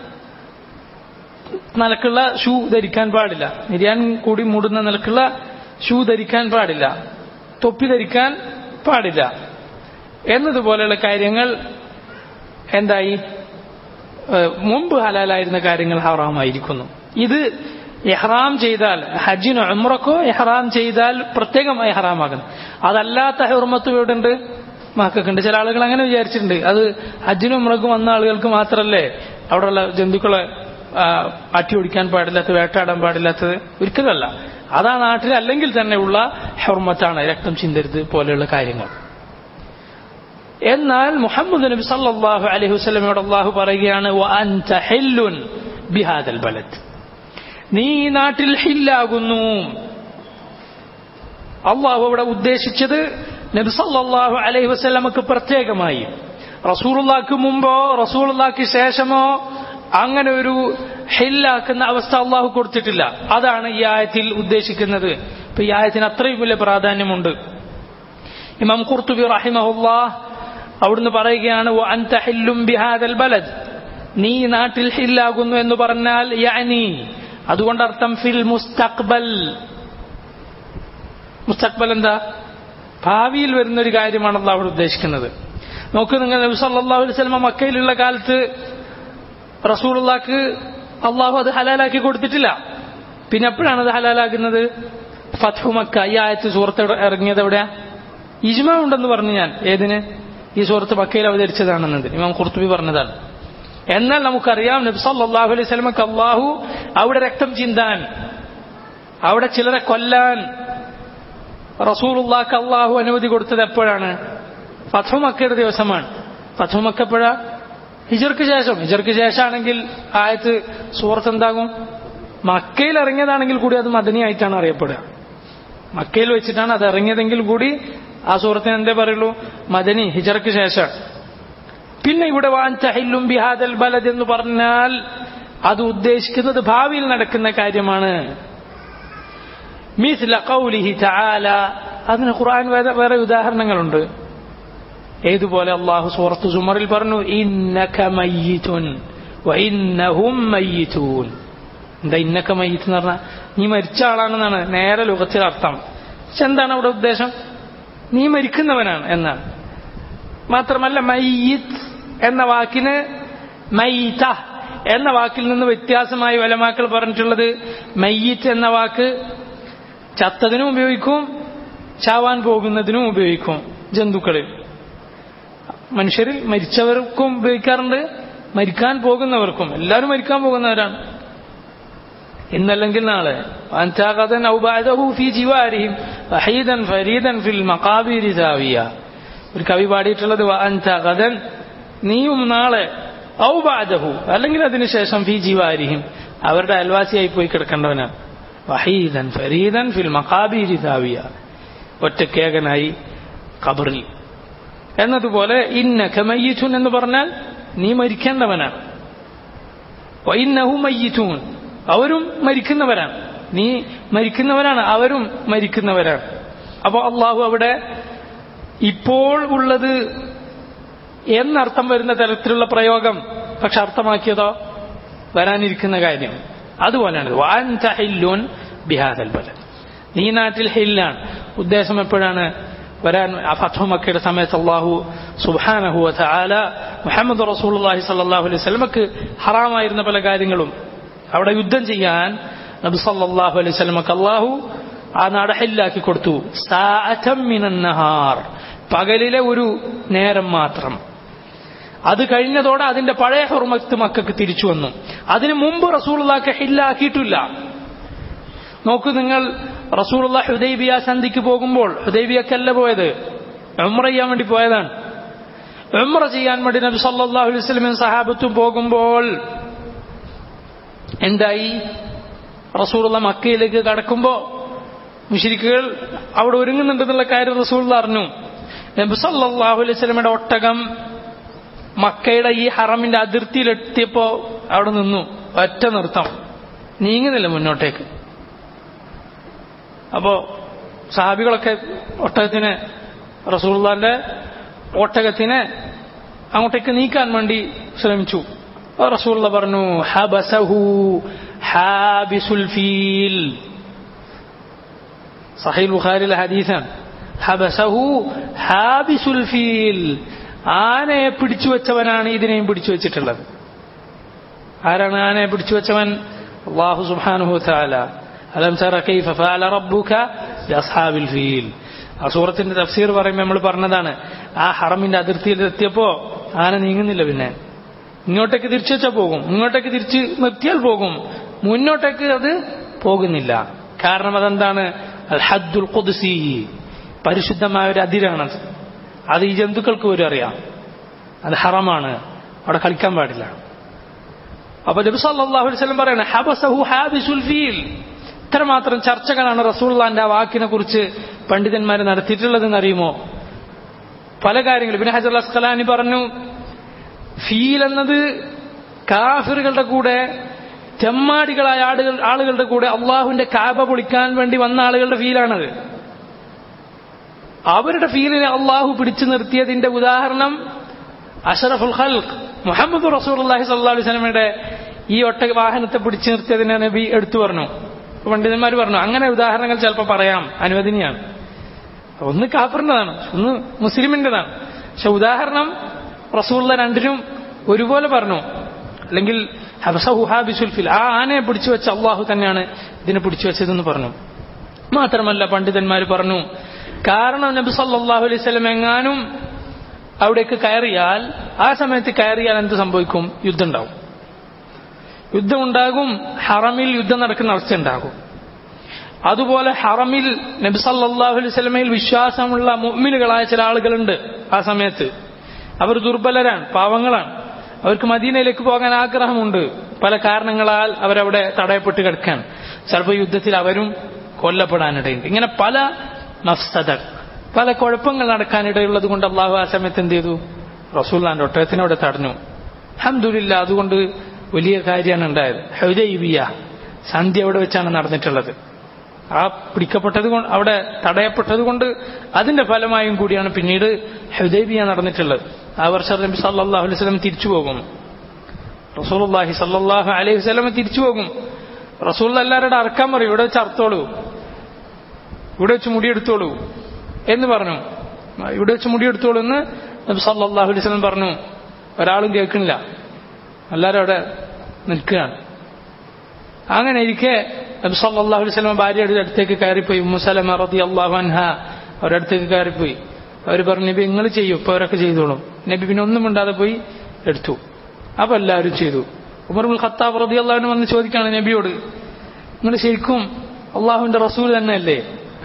നിലക്കുള്ള ഷൂ ധരിക്കാൻ പാടില്ല നിര്യാൻ കൂടി മൂടുന്ന നിലക്കുള്ള ഷൂ ധരിക്കാൻ പാടില്ല തൊപ്പി ധരിക്കാൻ പാടില്ല എന്നതുപോലെയുള്ള കാര്യങ്ങൾ എന്തായി മുമ്പ് ഹലാലായിരുന്ന കാര്യങ്ങൾ ഹറാമായിരിക്കുന്നു ഇത് എഹ്റാം ചെയ്താൽ ഹജ്ജിനോ ഉമ്രക്കോ എഹ്റാം ചെയ്താൽ പ്രത്യേകമായി ഹറാമാകുന്നു അതല്ലാത്ത ഹുർമത്ത് ഇവിടെ ഉണ്ട് മക്കൾക്കുണ്ട് ചില ആളുകൾ അങ്ങനെ വിചാരിച്ചിട്ടുണ്ട് അത് ഹജ്ജിനും ഉമ്രക്കും വന്ന ആളുകൾക്ക് മാത്രമല്ലേ അവിടെയുള്ള ജന്തുക്കളെ അട്ടി ഓടിക്കാൻ പാടില്ലാത്ത വേട്ടാടാൻ പാടില്ലാത്തത് ഒരിക്കലല്ല അതാ നാട്ടിൽ അല്ലെങ്കിൽ തന്നെയുള്ള ഹെർമത്താണ് രക്തം ചിന്തരുത് പോലെയുള്ള കാര്യങ്ങൾ എന്നാൽ മുഹമ്മദ് നബി സല്ലല്ലാഹു അലൈഹി വസല്ലമയോട് അള്ളാഹു പറയുകയാണ് വഅൻത ഹില്ലുൻ ബിഹാദൽ ബലദ് നീ ഈ നാട്ടിൽ ഹില്ലാകുന്നു അള്ളാഹു അവിടെ ഉദ്ദേശിച്ചത് നബി സല്ലല്ലാഹു അലൈഹി വസല്ലമക്ക് പ്രത്യേകമായി റസൂലുള്ളാക്ക് മുമ്പോ റസൂലുള്ളാക്ക് ശേഷമോ അങ്ങനെ ഒരു ഹില്ലാക്കുന്ന അവസ്ഥ അള്ളാഹു കൊടുത്തിട്ടില്ല അതാണ് ഈ ആയത്തിൽ ഉദ്ദേശിക്കുന്നത് ഇപ്പൊ ഈ ആയത്തിന് അത്രയും വലിയ പ്രാധാന്യമുണ്ട് ഇമാം ഖുർത്തുബി റഹിമഹുല്ലാ അവിടുന്ന് പറയുകയാണ് അൻത ഹില്ലും ബിഹാദൽ ബലദ് നീ നാട്ടിൽ ഹില്ലാകുന്നു എന്ന് പറഞ്ഞാൽ യാനി അതുകൊണ്ട് അർത്ഥം ഫിൽ മുസ്തഖ്ബൽ മുസ്തഖ്ബൽ എന്താ ഭാവിയിൽ വരുന്ന ഒരു കാര്യമാണ് അള്ളാഹു ഉദ്ദേശിക്കുന്നത് നോക്ക് നിങ്ങൾ നബി സല്ലല്ലാഹു അലൈഹി വസല്ലം മക്കയിലുള്ള കാലത്ത് റസൂലുള്ളാക്ക് അള്ളാഹു അത് ഹലാലാക്കി കൊടുത്തിട്ടില്ല പിന്നെ എപ്പോഴാണ് അത് ഹലാലാക്കുന്നത് ഫത്ഹു മക്ക ഈ ആയത്ത് സൂറത്ത് ഇറങ്ങിയത് എവിടെയാ ഇജ്മ ഉണ്ടെന്ന് പറഞ്ഞു ഞാൻ ഏതിന് ഈ സൂറത്ത് മക്കയിൽ അവതരിച്ചതാണെന്നത് ഇമാം ഖുർത്തുബി പറഞ്ഞതാണ് എന്നാൽ നമുക്കറിയാം നബി സല്ലല്ലാഹു അലൈഹി വസല്ലമക്ക് അള്ളാഹു അവിടെ രക്തം ചിന്താൻ അവിടെ ചിലരെ കൊല്ലാൻ റസൂലുള്ളാക്ക് അള്ളാഹു അനുമതി കൊടുത്തത് എപ്പോഴാണ് ഫത്ഹു മക്കയുടെ ദിവസമാണ് ഫത്ഹു മക്ക എപ്പോഴാ ഹിജർക്ക് ശേഷം ഹിജർക്ക് ശേഷമാണെങ്കിൽ ആയത്ത് സൂറത്ത് എന്താകും മക്കയിൽ ഇറങ്ങിയതാണെങ്കിൽ കൂടി അത് മദനിയായിട്ടാണ് അറിയപ്പെടുക മക്കയിൽ വെച്ചിട്ടാണ് അത് ഇറങ്ങിയതെങ്കിൽ കൂടി ആ സൂറത്തിന് എന്തേ പറയുള്ളൂ മദനി ഹിജർക്ക് ശേഷം പിന്നെ ഇവിടെ വാൻചഹില്ലും ബിഹാദൽ ബലദ് എന്ന് പറഞ്ഞാൽ അത് ഉദ്ദേശിക്കുന്നത് ഭാവിയിൽ നടക്കുന്ന കാര്യമാണ് മിസ്ല ഖൗലിഹി തആല അതിന് ഖുർആൻ വേറെ വേറെ ഉദാഹരണങ്ങളുണ്ട് ഏതുപോലെ അള്ളാഹു സൂറത്ത് സുമറിൽ പറഞ്ഞു ഇന്നക മയ്യിതുൻ വഇന്നഹും മയ്യിതൂൻ എന്താ ഇന്നക്ക മയ്യിത്ത് എന്ന് പറഞ്ഞാൽ നീ മരിച്ച ആളാണെന്നാണ് നേരെ ലോകത്തിലെ അർത്ഥം പക്ഷെ എന്താണ് അവിടെ ഉദ്ദേശം നീ മരിക്കുന്നവനാണ് എന്നാണ് മാത്രമല്ല മയ്യിത്ത് എന്ന വാക്കിന് മയ്യിത്ത എന്ന വാക്കിൽ നിന്ന് വ്യത്യാസമായി വലമാക്കൾ പറഞ്ഞിട്ടുള്ളത് മയ്യിത്ത് എന്ന വാക്ക് ചത്തതിനും ഉപയോഗിക്കും ചാവാൻ പോകുന്നതിനും ഉപയോഗിക്കും ജന്തുക്കളിൽ മനുഷ്യരിൽ മരിച്ചവർക്കും ഉപയോഗിക്കാറുണ്ട് മരിക്കാൻ പോകുന്നവർക്കും എല്ലാവരും മരിക്കാൻ പോകുന്നവരാണ് ഇന്നല്ലെങ്കിൽ നാളെ അൻതാഖദൻ ഔ ബഅദഹു ഫീ ജിവാരിഹിം വഹീദൻ ഫരീദൻ ഫിൽ മഖാബിരി സാവിയ ഒരു കവി പാടിയിട്ടുള്ളത് അൻതാഖദൻ നീയും നാളെ ഔ ബഅദഹു അല്ലെങ്കിൽ അതിനുശേഷം ഫീ ജിവാരിഹിം അവരുടെ അയൽവാസിയായി പോയി കിടക്കേണ്ടവനാണ് വഹീദൻ ഫരീദൻ ഫിൽ മഖാബിരി സാവിയ ഒറ്റക്കേകനായി ഖബറിൽ എന്നതുപോലെ ഇന്നക മയ്യിത്തുൻ എന്ന് പറഞ്ഞാൽ നീ മരിക്കേണ്ടവനാണ് വൈന്നഹു മയ്യിത്തൂൻ അവരും മരിക്കുന്നവരാണ് നീ മരിക്കുന്നവരാണ് അവരും മരിക്കുന്നവരാണ് അപ്പോൾ അള്ളാഹു അവിടെ ഇപ്പോൾ ഉള്ളത് എന്നർത്ഥം വരുന്ന തരത്തിലുള്ള പ്രയോഗം പക്ഷെ അർത്ഥമാക്കിയതോ വരാനിരിക്കുന്ന കാര്യം അതുപോലെയാണ് വാൻ ഹില്ലുൻ ബിഹാദൽ ബലൻ നീ നാട്ടിൽ ഹില്ലാണ് ഉദ്ദേശം എപ്പോഴാണ് വരാൻ ഫത്ഹു മക്കയുടെ സമയത്ത് അള്ളാഹു സുബാനഹു ആല മുഹമ്മദ് റസൂലുള്ളാഹി സല്ലല്ലാഹു അലൈഹി വസല്ലമക്ക് ഹറാമായിരുന്ന പല കാര്യങ്ങളും അവിടെ യുദ്ധം ചെയ്യാൻ നബി സല്ലല്ലാഹു അലൈഹി വസല്ലമക്ക് അള്ളാഹു ആ നാട് ഹെല്ലാക്കി കൊടുത്തു സാഅതം മിനൻ നഹാർ പകലിലെ ഒരു നേരം മാത്രം അത് കഴിഞ്ഞതോടെ അതിന്റെ പഴയ ഹുർമത്ത് മക്കൾക്ക് തിരിച്ചു വന്നു അതിനു മുമ്പ് റസൂലുള്ളാഹ്ക്ക് ഹില്ലാക്കിയിട്ടില്ല നോക്കൂ നിങ്ങൾ റസൂലുള്ള ഹുദൈബിയ സന്ധിക്ക് പോകുമ്പോൾ ഹുദൈബിയക്കല്ല പോയത് ഉമ്ര ചെയ്യാൻ വേണ്ടി പോയതാണ് ഉമ്ര ചെയ്യാൻ വേണ്ടി നബി സല്ലല്ലാഹു അലൈഹി വസല്ലമയും സഹാബത്തും പോകുമ്പോൾ എന്തായി റസൂലുള്ള മക്കയിലേക്ക് കടക്കുമ്പോൾ മുഷിരിക്കുകൾ അവിടെ ഒരുങ്ങുന്നുണ്ടെന്നുള്ള കാര്യം റസൂൽ അറിഞ്ഞു നബി സല്ലല്ലാഹു അലൈഹി വസല്ലമയുടെ ഒട്ടകം മക്കയുടെ ഈ ഹറമിന്റെ അതിർത്തിയിലെത്തിയപ്പോ അവിടെ നിന്നു ഒറ്റ നൃത്തം നീങ്ങുന്നില്ല മുന്നോട്ടേക്ക് അപ്പോ സഹാബികളൊക്കെ ഒട്ടകത്തിന് റസൂള്ളാന്റെ ഒട്ടകത്തിനെ അങ്ങോട്ടേക്ക് നീക്കാൻ വേണ്ടി ശ്രമിച്ചു റസൂള്ള പറഞ്ഞു ഹബസഹു ഹാബിസുൽ ഫീൽ സഹീൽ ബുഖാരിലെ ഹദീസാണ് ഹബസഹു ഹാബിസുൽ ഫീൽ ആനയെ പിടിച്ചു വെച്ചവനാണ് ഇതിനെയും പിടിച്ചു വെച്ചിട്ടുള്ളത് ആരാണ് ആനയെ പിടിച്ചു വെച്ചവൻ അള്ളാഹു സുബ്ഹാനഹു തആല അലം തറ കൈഫ ഫഅല റബ്ബുക ബിഅസ്ഹാബിൽ ഫീൽ ആ സൂറത്തിന്റെ തഫ്സീർ പറയുമ്പോൾ നമ്മൾ പറഞ്ഞതാണ് ആ ഹറമിന്റെ അതിർത്തിയിൽ എത്തിയപ്പോ ആന നീങ്ങുന്നില്ല പിന്നെ ഇങ്ങോട്ടേക്ക് തിരിച്ചു വെച്ചാൽ പോകും ഇങ്ങോട്ടേക്ക് തിരിച്ച് നിർത്തിയാൽ പോകും മുന്നോട്ടേക്ക് അത് പോകുന്നില്ല കാരണം അതെന്താണ് അൽ ഹദ്ദുൽ ഖുദ്സി പരിശുദ്ധമായ ഒരു അതിരാണത് അത് ഈ ജന്തുക്കൾക്ക് പോലും അറിയാം അത് ഹറമാണ് അവിടെ കളിക്കാൻ പാടില്ല അപ്പൊ നബി സല്ലല്ലാഹു അലൈഹി വസല്ലം പറയാണ് ഹബസഹു ഹാബിസുൽ ഫീൽ ഇത്രമാത്രം ചർച്ചകളാണ് റസൂള്ളാന്റെ ആ വാക്കിനെ കുറിച്ച് പണ്ഡിതന്മാർ നടത്തിയിട്ടുള്ളതെന്ന് അറിയുമോ പല കാര്യങ്ങളും പിന്നെ ഹജർ അസ്കലാനി പറഞ്ഞു ഫീൽ എന്നത് കാഫിറുകളുടെ കൂടെ ചെമ്മാടികളായ ആളുകൾ ആളുകളുടെ കൂടെ അള്ളാഹുവിന്റെ കാബ പൊളിക്കാൻ വേണ്ടി വന്ന ആളുകളുടെ ഫീലാണത് അവരുടെ ഫീലിനെ അള്ളാഹു പിടിച്ചു നിർത്തിയതിന്റെ ഉദാഹരണം അഷറഫുൽ ഖൽഖ് മുഹമ്മദ് റസൂൽ അള്ളാഹി സല്ലാ അലൈഹി സ്വലമയുടെ ഈ ഒട്ട വാഹനത്തെ പിടിച്ചു നിർത്തിയതിനെ നബി എടുത്തു പറഞ്ഞു പണ്ഡിതന്മാർ പറഞ്ഞു അങ്ങനെ ഉദാഹരണങ്ങൾ ചിലപ്പോൾ പറയാം അനുവദനീയാണ് ഒന്ന് കാഫറിൻ്റെതാണ് ഒന്ന് മുസ്ലിമിൻ്റെതാണ് പക്ഷെ ഉദാഹരണം റസൂള്ള രണ്ടിനും ഒരുപോലെ പറഞ്ഞു അല്ലെങ്കിൽ ഹബ്സഹു ഹാബിസുൽ ഫിൽ ആ ആനയെ പിടിച്ചു വെച്ച അള്ളാഹു തന്നെയാണ് ഇതിനെ പിടിച്ചു വെച്ചതെന്ന് പറഞ്ഞു മാത്രമല്ല പണ്ഡിതന്മാർ പറഞ്ഞു കാരണം നബി സല്ലല്ലാഹു അലൈഹി വസല്ലം എങ്ങാനും അവിടേക്ക് കയറിയാൽ ആ സമയത്ത് കയറിയാൽ എന്ത് സംഭവിക്കും യുദ്ധം ഉണ്ടാവും യുദ്ധമുണ്ടാകും ഹറമിൽ യുദ്ധം നടക്കുന്ന അവസ്ഥ ഉണ്ടാകും അതുപോലെ ഹറമിൽ നബി സല്ലല്ലാഹു അലൈഹി വസല്ലമയിൽ വിശ്വാസമുള്ള മുഅ്മിനുകളായ ചില ആളുകളുണ്ട് ആ സമയത്ത് അവർ ദുർബലരാണ് പാവങ്ങളാണ് അവർക്ക് മദീനയിലേക്ക് പോകാൻ ആഗ്രഹമുണ്ട് പല കാരണങ്ങളാൽ അവരവിടെ തടയപ്പെട്ട് കിടക്കാൻ ചിലപ്പോൾ യുദ്ധത്തിൽ അവരും കൊല്ലപ്പെടാനിടയുണ്ട് ഇങ്ങനെ പല മഫ്സദ പല കുഴപ്പങ്ങൾ നടക്കാനിടയുള്ളത് കൊണ്ട് അള്ളാഹു ആ സമയത്ത് എന്ത് ചെയ്തു റസൂല്ലാന്റെ ഒട്ടകത്തിനവിടെ തടഞ്ഞു അഹമ്മദില്ല അതുകൊണ്ട് വലിയ കാര്യമാണ് ഉണ്ടായത് ഹൗദൈബിയ സന്ധ്യ അവിടെ വെച്ചാണ് നടന്നിട്ടുള്ളത് ആ പിടിക്കപ്പെട്ടത് കൊണ്ട് അവിടെ തടയപ്പെട്ടത് കൊണ്ട് അതിന്റെ ഫലമായും കൂടിയാണ് പിന്നീട് ഹുദൈബിയ നടന്നിട്ടുള്ളത് ആ വർഷം നബി സല്ലല്ലാഹു അലൈഹി വസല്ലം തിരിച്ചു പോകും റസൂലുള്ളാഹി സല്ലല്ലാഹു അലൈഹി വസല്ലം തിരിച്ചു പോകും റസൂൽ എല്ലാവരുടെ അറക്കാൻ പറയും ഇവിടെ വെച്ച് അറുത്തോളൂ ഇവിടെ വെച്ച് മുടിയെടുത്തോളൂ എന്ന് പറഞ്ഞു ഇവിടെ വെച്ച് മുടിയെടുത്തോളൂ എന്ന് നബി സല്ലല്ലാഹു അലൈഹി വസല്ലം പറഞ്ഞു ഒരാളും കേൾക്കണില്ല എല്ലാവരും അവിടെ നിൽക്കുകയാണ് അങ്ങനെ ഇരിക്കെ നബി സല്ലല്ലാഹു അലൈഹി വസല്ലം ഭാര്യയുടെ അടുത്തേക്ക് കയറിപ്പോയി ഉമ്മുസലമ റളിയല്ലാഹു അൻഹ അവരുടെ അടുത്തേക്ക് കയറിപ്പോയി അവർ പറഞ്ഞു നബി നിങ്ങൾ ചെയ്യൂ ഇപ്പൊ അവരൊക്കെ ചെയ്തോളും നബി പിന്നെ ഒന്നും മിണ്ടാതെ പോയി എടുത്തു അപ്പൊ എല്ലാവരും ചെയ്തു ഉമർ ഉൽ ഖത്താബ് റളിയല്ലാഹു അൻഹു വന്ന് ചോദിക്കാണ് നബിയോട് നിങ്ങൾ ശരിക്കും അള്ളാഹുവിന്റെ റസൂൽ തന്നെയല്ലേ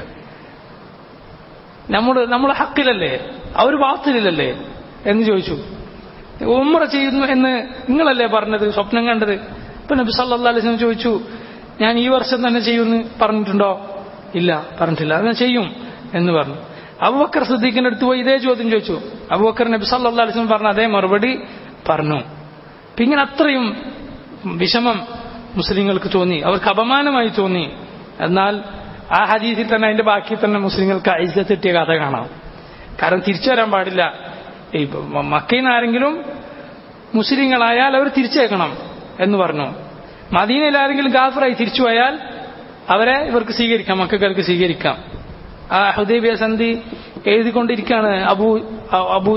നമ്മുടെ നമ്മുടെ ഹക്കിലല്ലേ അവർ വാത്തിലല്ലേ എന്ന് ചോദിച്ചു ഉമ്ര ചെയ്യുന്നു എന്ന് നിങ്ങളല്ലേ പറഞ്ഞത് സ്വപ്നം കണ്ടത് ഇപ്പൊ നബി സല്ലല്ലാഹു അലൈഹി വസല്ലം ചോദിച്ചു ഞാൻ ഈ വർഷം തന്നെ ചെയ്യുമെന്ന് പറഞ്ഞിട്ടുണ്ടോ ഇല്ല പറഞ്ഞിട്ടില്ല അത് ഞാൻ ചെയ്യും എന്ന് പറഞ്ഞു അബുബക്കർ സിദ്ദീഖിന്റെ അടുത്ത് പോയി ഇതേ ചോദ്യം ചോദിച്ചു അബുബക്കർ നബി സല്ലല്ലാഹു അലൈഹി വസല്ലം പറഞ്ഞ അതേ മറുപടി പറഞ്ഞു അപ്പൊ ഇങ്ങനെ അത്രയും വിഷമം മുസ്ലിങ്ങൾക്ക് തോന്നി അവർക്ക് അപമാനമായി തോന്നി എന്നാൽ ആ ഹദീസിൽ തന്നെ അതിന്റെ ബാക്കി തന്നെ മുസ്ലിങ്ങൾക്ക് ഐസത്ത് കിട്ടിയ കഥ കാണാം കാരണം തിരിച്ചു വരാൻ പാടില്ല ഈ മക്കയിൽ നിന്ന് ആരെങ്കിലും മുസ്ലിങ്ങളായാൽ അവർ തിരിച്ചേക്കണം എന്ന് പറഞ്ഞു മദീനയിൽ ആരെങ്കിലും ഗാഫറായി തിരിച്ചു പോയാൽ അവരെ ഇവർക്ക് സ്വീകരിക്കാം മക്കൾക്ക് സ്വീകരിക്കാം ആ ഹുദൈബിയ സന്ധി എഴുതിക്കൊണ്ടിരിക്കുകയാണ് അബൂ അബൂ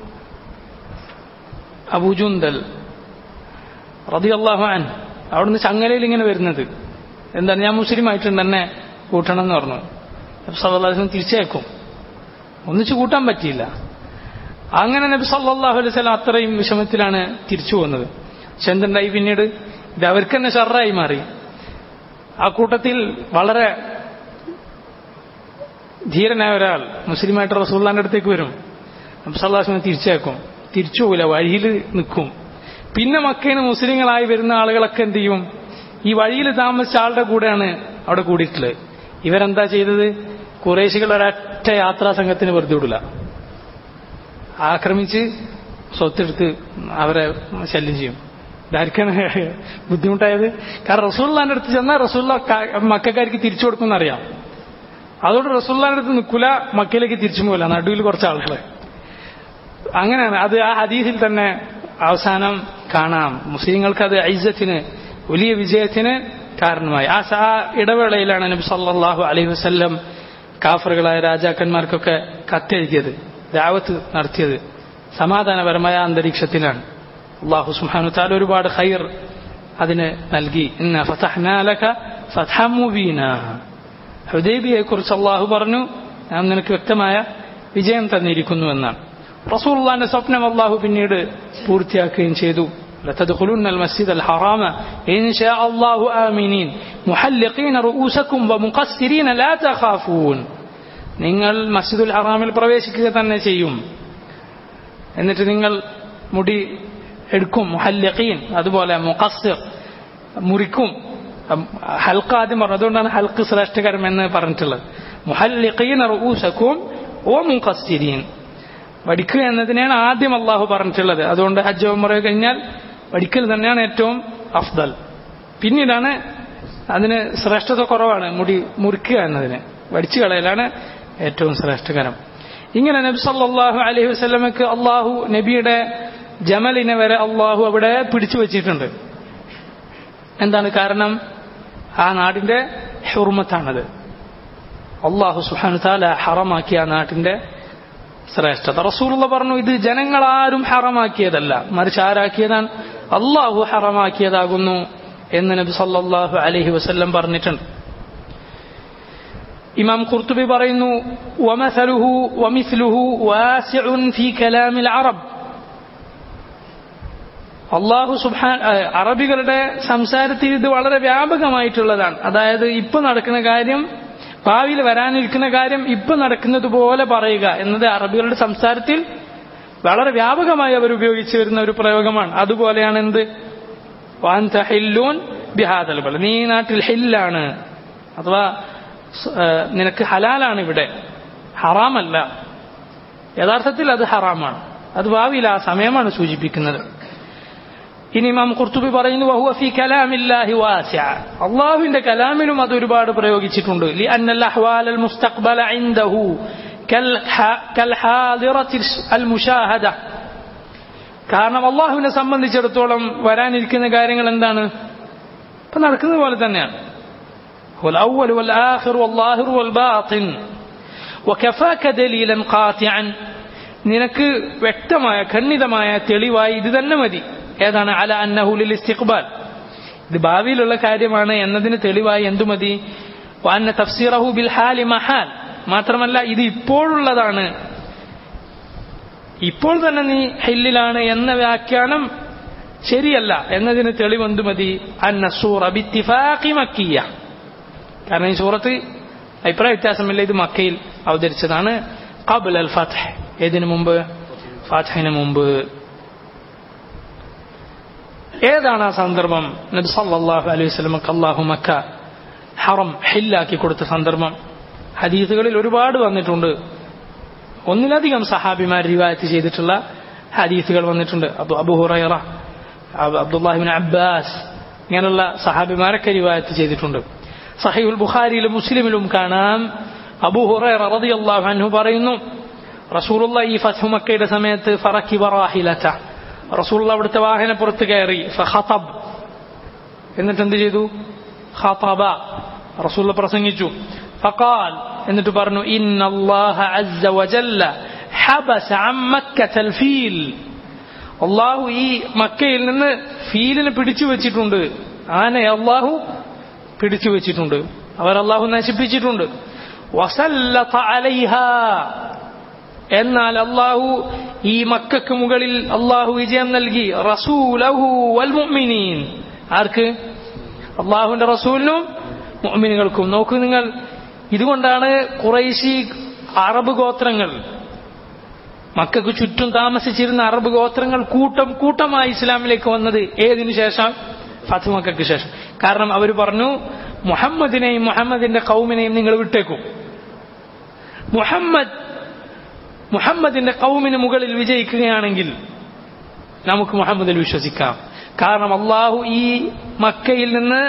അബൂജുന്തൽ റതി അള്ളാഹുൻ അവിടുന്ന് ചങ്ങലയിൽ ഇങ്ങനെ വരുന്നത് എന്താണ് ഞാൻ മുസ്ലിം ആയിട്ടുണ്ട് തന്നെ കൂട്ടണം എന്ന് പറഞ്ഞു സല്ലാസ്ലം തിരിച്ചേക്കും ഒന്നിച്ചു കൂട്ടാൻ പറ്റിയില്ല അങ്ങനെ നബി സല്ലാഹു അലൈഹി സ്വലം അത്രയും വിഷമത്തിലാണ് തിരിച്ചു പോകുന്നത് പക്ഷെ എന്തുണ്ടായി പിന്നീട് ഇത് അവർക്ക് തന്നെ ഷർറായി മാറി ആ കൂട്ടത്തിൽ വളരെ ധീരനായ ഒരാൾ മുസ്ലിമായിട്ട് റസൂള്ളാന്റെ അടുത്തേക്ക് വരും നബ്സല്ലാസ്മിനെ തിരിച്ചേക്കും തിരിച്ചു പോകില്ല വഴിയിൽ നിൽക്കും പിന്നെ മക്കയിന് മുസ്ലിങ്ങളായി വരുന്ന ആളുകളൊക്കെ എന്ത് ചെയ്യും ഈ വഴിയിൽ താമസിച്ച ആളുടെ കൂടെയാണ് അവിടെ കൂടിയിട്ടുള്ളത് ഇവരെന്താ ചെയ്തത് കുറേശികൾ ഒരൊറ്റ യാത്രാ സംഘത്തിന് വെറുതെ വിടില്ല ആക്രമിച്ച് സ്വത്തെടുത്ത് അവരെ ശല്യം ചെയ്യും ഇതാർക്കാണ് ബുദ്ധിമുട്ടായത് കാരണം റസൂള്ളാന്റെ അടുത്ത് ചെന്നാൽ റസൂള്ള മക്കാർക്ക് തിരിച്ചു കൊടുക്കുമെന്ന് അറിയാം അതുകൊണ്ട് റസൂള്ളാന്റെ അടുത്ത് നിൽക്കൂല മക്കയിലേക്ക് തിരിച്ചു പോകില്ല നടുവിൽ കുറച്ച് ആളുകൾ അങ്ങനെയാണ് അത് ആ ഹദീസിൽ തന്നെ അവസാനം കാണാം മുസ്ലിങ്ങൾക്ക് അത് ഐസത്തിന് വലിയ വിജയത്തിന് കാരണമായി ആ ആ ഇടവേളയിലാണ് നബി സല്ലല്ലാഹു അലൈഹി വസല്ലം കാഫറുകളായ രാജാക്കന്മാർക്കൊക്കെ കത്തെഴുതിയത് ദാവത്ത് നടത്തിയത് സമാധാനപരമായ അന്തരീക്ഷത്തിലാണ് അള്ളാഹു സുബ്ഹാനു താല ഒരുപാട് ഖൈർ അതിന് നൽകി ഇന്ന ഫതഹ്നാലക ഫതഹം മുബീന ഹുദൈബിയെ കുറിച്ച് അള്ളാഹു പറഞ്ഞു ഞാൻ നിനക്ക് വ്യക്തമായ വിജയം തന്നിരിക്കുന്നു എന്നാണ് റസൂലുള്ളാന്റെ സ്വപ്നം അള്ളാഹു പിന്നീട് പൂർത്തിയാക്കുകയും ചെയ്തു لتدخلن المسجد الحرام إن شاء الله آمنين محلقين رؤوسكم ومقصرين لا تخافون നിങ്ങൾ മസ്ജിദുൽ ഹറാമിൽ പ്രവേശിക്കുക തന്നെ ചെയ്യും എന്നിട്ട് നിങ്ങൾ മുടി എടുക്കും മുഹല്ലഖീൻ അതുപോലെ മുഖസ്സിർ മുറിക്കും ഹൽക്ക് ആദ്യം പറഞ്ഞു അതുകൊണ്ടാണ് ഹൽക്ക് ശ്രേഷ്ഠകരം എന്ന് പറഞ്ഞിട്ടുള്ളത് മുഹല്ലിഖീൻ റൂസക്കും ഓ മുഖസ്സിരീൻ വടിക്കുക എന്നതിനെയാണ് ആദ്യം അള്ളാഹു പറഞ്ഞിട്ടുള്ളത് അതുകൊണ്ട് ഹജ്ജ് ഉമറ കഴിഞ്ഞാൽ വടിക്കൽ തന്നെയാണ് ഏറ്റവും അഫ്ദൽ പിന്നീടാണ് അതിന് ശ്രേഷ്ഠത കുറവാണ് മുടി മുറിക്കുക എന്നതിന് വടിച്ചു കളയലാണ് ഏറ്റവും ശ്രേഷ്ഠകരം ഇങ്ങനെ നബി സല്ലല്ലാഹു അലൈഹി വസല്ലമക്ക് അള്ളാഹു നബിയുടെ ജമലിനെ വരെ അള്ളാഹു അവിടെ പിടിച്ചു വച്ചിട്ടുണ്ട് എന്താണ് കാരണം ആ നാടിന്റെ ഹുർമത്താണത് അള്ളാഹു സുഹാനു താല ഹറമാക്കിയ ആ നാട്ടിന്റെ ശ്രേഷ്ഠത റസൂലുള്ള പറഞ്ഞു ഇത് ജനങ്ങളാരും ഹറമാക്കിയതല്ല മറിച്ച് ആരാക്കിയതാണ് അള്ളാഹു ഹറമാക്കിയതാകുന്നു എന്ന് നബി സല്ലല്ലാഹു അലൈഹി വസല്ലം പറഞ്ഞിട്ടുണ്ട് ഇമാം ഖുർത്തുബി പറയുന്നു വമസലുഹു വമിസ്ലുഹു വാസിഉൻ ഫീ കലാമിൽ അറബ് അള്ളാഹു സുബാൻ അറബികളുടെ സംസാരത്തിൽ ഇത് വളരെ വ്യാപകമായിട്ടുള്ളതാണ് അതായത് ഇപ്പൊ നടക്കുന്ന കാര്യം ഭാവിയിൽ വരാനിരിക്കുന്ന കാര്യം ഇപ്പൊ നടക്കുന്നത് പോലെ പറയുക എന്നത് അറബികളുടെ സംസാരത്തിൽ വളരെ വ്യാപകമായി അവർ ഉപയോഗിച്ചു വരുന്ന ഒരു പ്രയോഗമാണ് അതുപോലെയാണ് എന്ത് വാൻത ഹില്ലൂൻ ബിഹാദൽ ബല നീ ഈ നാട്ടിൽ ഹില്ലാണ് അഥവാ നിനക്ക് ഹലാലാണ് ഇവിടെ ഹറാമല്ല യഥാർത്ഥത്തിൽ അത് ഹറാമാണ് അത് ഭാവിയിൽ ആ സമയമാണ് സൂചിപ്പിക്കുന്നത് ഇനി ഇമാം ഖുർത്തുബി പറയുന്നു വഹുവ ഫി കലാമില്ലാഹി വാസിഅ അള്ളാഹുവിന്റെ കലാമിലും അത് ഒരുപാട് പ്രയോഗിച്ചിട്ടുണ്ട് ലി അന്നൽ അഹ്വാൽ അൽ മുസ്തഖ്ബല ഇൻദഹു കൽ ഹാദിറത്തി അൽ മുഷാഹദ കാരണം അള്ളാഹുവിനെ സംബന്ധിച്ചിടത്തോളം വരാനിരിക്കുന്ന കാര്യങ്ങൾ എന്താണ് ഇപ്പൊ നടക്കുന്നത് പോലെ തന്നെയാണ് والأول والآخر والظاهر والباطن وكفاك دليلا قاطعا നിനക്ക് വ്യക്തമായ ഖണ്ഡിതമായ തെളിവായി ഇത് തന്നെ മതി ഏതാണ് അല അന്നഹുലിൽ ഇസ്തിഖ്ബാൽ ഇത് ഭാവിയിലുള്ള കാര്യമാണ് എന്നതിന് തെളിവായി എന്തു മതി വാന്ന തഫ്സീറഹു ബിൽ ഹാലി മഹാൽ മാത്രമല്ല ഇത് ഇപ്പോഴുള്ളതാണ് ഇപ്പോൾ തന്നെ നീ ഹില്ലിലാണ് എന്ന വ്യാഖ്യാനം ശരിയല്ല എന്നതിന് തെളിവെന്തു മതി അന്ന സൂറ ബിത്തിഫാഖി മക്കിയ കാരണം ഈ സൂറത്ത് അഭിപ്രായ വ്യത്യാസമില്ല ഇത് മക്കയിൽ അവതരിച്ചതാണ് ഖബൽ അൽ ഫത്ഹ് ഏതിനു മുമ്പ് ഫാത്തിഹിന് മുമ്പ് ഏതാണ് ആ സന്ദർഭം നബി സല്ലല്ലാഹു അലൈഹി വസല്ലമക്ക് അല്ലാഹു മക്ക ഹറം ഹില്ലാക്കി കൊടുത്ത സന്ദർഭം ഹദീസുകളിൽ ഒരുപാട് വന്നിട്ടുണ്ട് ഒന്നിലധികം സഹാബിമാർ റിവായത്ത് ചെയ്തിട്ടുള്ള ഹദീസുകൾ വന്നിട്ടുണ്ട് Abu Abu Hurairah Abdullah ibn Abbas ഇങ്ങനെയുള്ള സഹാബിമാരൊക്കെ റിവായത്ത് ചെയ്തിട്ടുണ്ട് സഹീഹുൽ ബുഖാരിയിലും മുസ്ലിമിലും കാണാം അബു ഹുറൈറ റളിയല്ലാഹു അൻഹു പറയുന്നു റസൂലുള്ള ഈ ഫത്ഹു മക്കയുടെ സമയത്ത് ഫറക്കി വറാഹിലത റസൂലുള്ള അവിടുത്തെ വാഹനപ്പുറത്ത് കയറി ഫഖതബ് എന്നിട്ട് എന്ത് ചെയ്തു ഖതബ റസൂലുള്ള പ്രസംഗിച്ചു ഫഖാൽ എന്നിട്ട് പറഞ്ഞു ഇന്നല്ലാഹ അസ്സ വജല്ല ഹബസ അൻ മക്കത്തൽ ഫീൽ അള്ളാഹു ഈ മക്കയിൽ നിന്ന് ഫീലിനെ പിടിച്ചു വെച്ചിട്ടുണ്ട് ആനയെ അള്ളാഹു പിടിച്ചു വെച്ചിട്ടുണ്ട് അവർ അള്ളാഹു നശിപ്പിച്ചിട്ടുണ്ട് വസല്ലത അലൈഹ എന്നാൽ അള്ളാഹു ഈ മക്കൾക്ക് മുകളിൽ അള്ളാഹു വിജയം നൽകി റസൂലഹു വൽ മുഅ്മിനീൻ ആർക്ക് അള്ളാഹുവിന്റെ റസൂലിനും മുഅ്മിനുകൾക്കും നോക്കൂ നിങ്ങൾ ഇതുകൊണ്ടാണ് കുറൈശി അറബ് ഗോത്രങ്ങൾ മക്കൾക്ക് ചുറ്റും താമസിച്ചിരുന്ന അറബ് ഗോത്രങ്ങൾ കൂട്ടം കൂട്ടമായി ഇസ്ലാമിലേക്ക് വന്നത് ഏതിനു ശേഷം ഫത്തുമക്കൾക്ക് ശേഷം കാരണം അവർ പറഞ്ഞു മുഹമ്മദിനെയും മുഹമ്മദിന്റെ കൗമിനെയും നിങ്ങൾ വിട്ടേക്കും മുഹമ്മദ് മുഹമ്മദിന്റെ കൗമിന് മുകളിൽ വിജയിക്കുകയാണെങ്കിൽ നമുക്ക് മുഹമ്മദിൽ വിശ്വസിക്കാം കാരണം അള്ളാഹു ഈ മക്കയിൽ നിന്ന്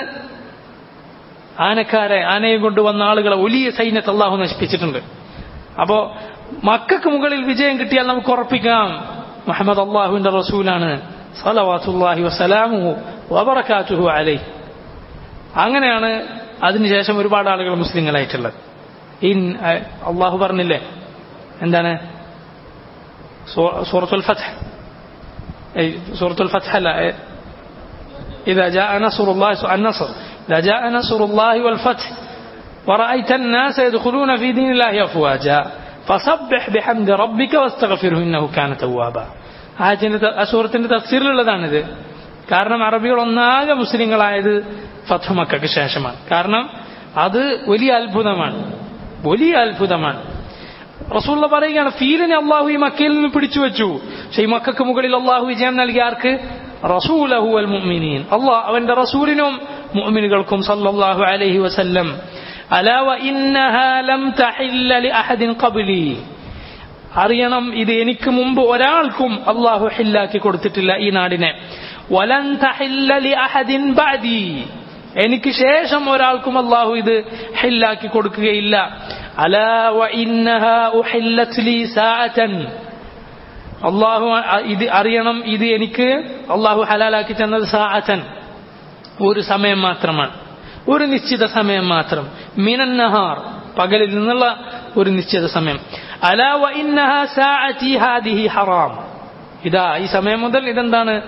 ആനക്കാരെ ആനയെ കൊണ്ടുവന്ന ആളുകളെ വലിയ സൈന്യത്തെ അള്ളാഹു നശിപ്പിച്ചിട്ടുണ്ട് അപ്പോ മക്കൾക്ക് മുകളിൽ വിജയം കിട്ടിയാൽ നമുക്ക് ഉറപ്പിക്കാം മുഹമ്മദ് അള്ളാഹുവിന്റെ റസൂലാണ് സലവാത്തുല്ലാഹി വസലാമുഹു വബറക്കാത്തുഹു അലൈ അങ്ങനെയാണ് അതിനുശേഷം ഒരുപാട് ആളുകൾ മുസ്ലിങ്ങളായിട്ടുള്ളത് ഇൻ അള്ളാഹു പറഞ്ഞില്ലേ എന്താണ് സൂറത്തുൽ ഫത്ഹ് സൂറത്തുൽ ഫത്ഹ് അല്ല إذا جاء نصر الله النصر إذا جاء نصر الله والفتح ورأيت الناس يدخلون في دين الله أفواجا فسبح بحمد ربك واستغفره إنه كان توابا ആയത്തിന്റെ സൂറത്തിന്റെ തഫ്സീറിലുള്ളതാണിത് കാരണം അറബികൾ ഒന്നാകെ മുസ്ലിങ്ങളായത് ഫത്തുമക്കൾക്ക് ശേഷമാണ് കാരണം അത് വലിയ അത്ഭുതമാണ് വലിയ അത്ഭുതമാണ് റസൂള്ള പറയുകയാണ് ഫീലിനെ അള്ളാഹു ഈ മക്കയിൽ നിന്ന് പിടിച്ചു വെച്ചു പക്ഷെ ഈ മക്കൾക്ക് മുകളിൽ അള്ളാഹു വിജയം നൽകിയ ആർക്ക് റസൂലഹു അൽ മുഅ്മിനീൻ അള്ളാഹ് അവന്റെ റസൂലിനും മുഅ്മിനുകൾക്കും സല്ലല്ലാഹു അലൈഹി വസല്ലം അലാ വ ഇന്നഹാ ലം തഹില്ല ലി അഹദിൻ ഖബ്ലി അറിയണം ഇത് എനിക്ക് മുമ്പ് ഒരാൾക്കും അള്ളാഹു ഹില്ലാക്കി കൊടുത്തിട്ടില്ല ഈ നാടിനെ വലൻ തഹില്ല ലി അഹദിൻ ബഅദി എനിക്ക് ശേഷം ഒരാൾക്കും അള്ളാഹു ഇത് ഹില്ലാക്കി കൊടുക്കുകയില്ല അലാ വ ഇന്നഹാ ഉഹില്ലത് ലി സാഅതൻ അള്ളാഹു ഇത് അറിയണം ഇത് എനിക്ക് അള്ളാഹു ഹലാലാക്കി തന്നത് സാഅത്തൻ ഒരു സമയം മാത്രമാണ് ഒരു നിശ്ചിത സമയം മാത്രം മിനന്നഹാർ പകലിൽ നിന്നുള്ള ഒരു നിശ്ചിത സമയം അലാ വ ഇന്നഹാ സാഅതി ഹാദിഹി ഹറാം ഇതാ ഈ സമയം മുതൽ ഇതെന്താണ്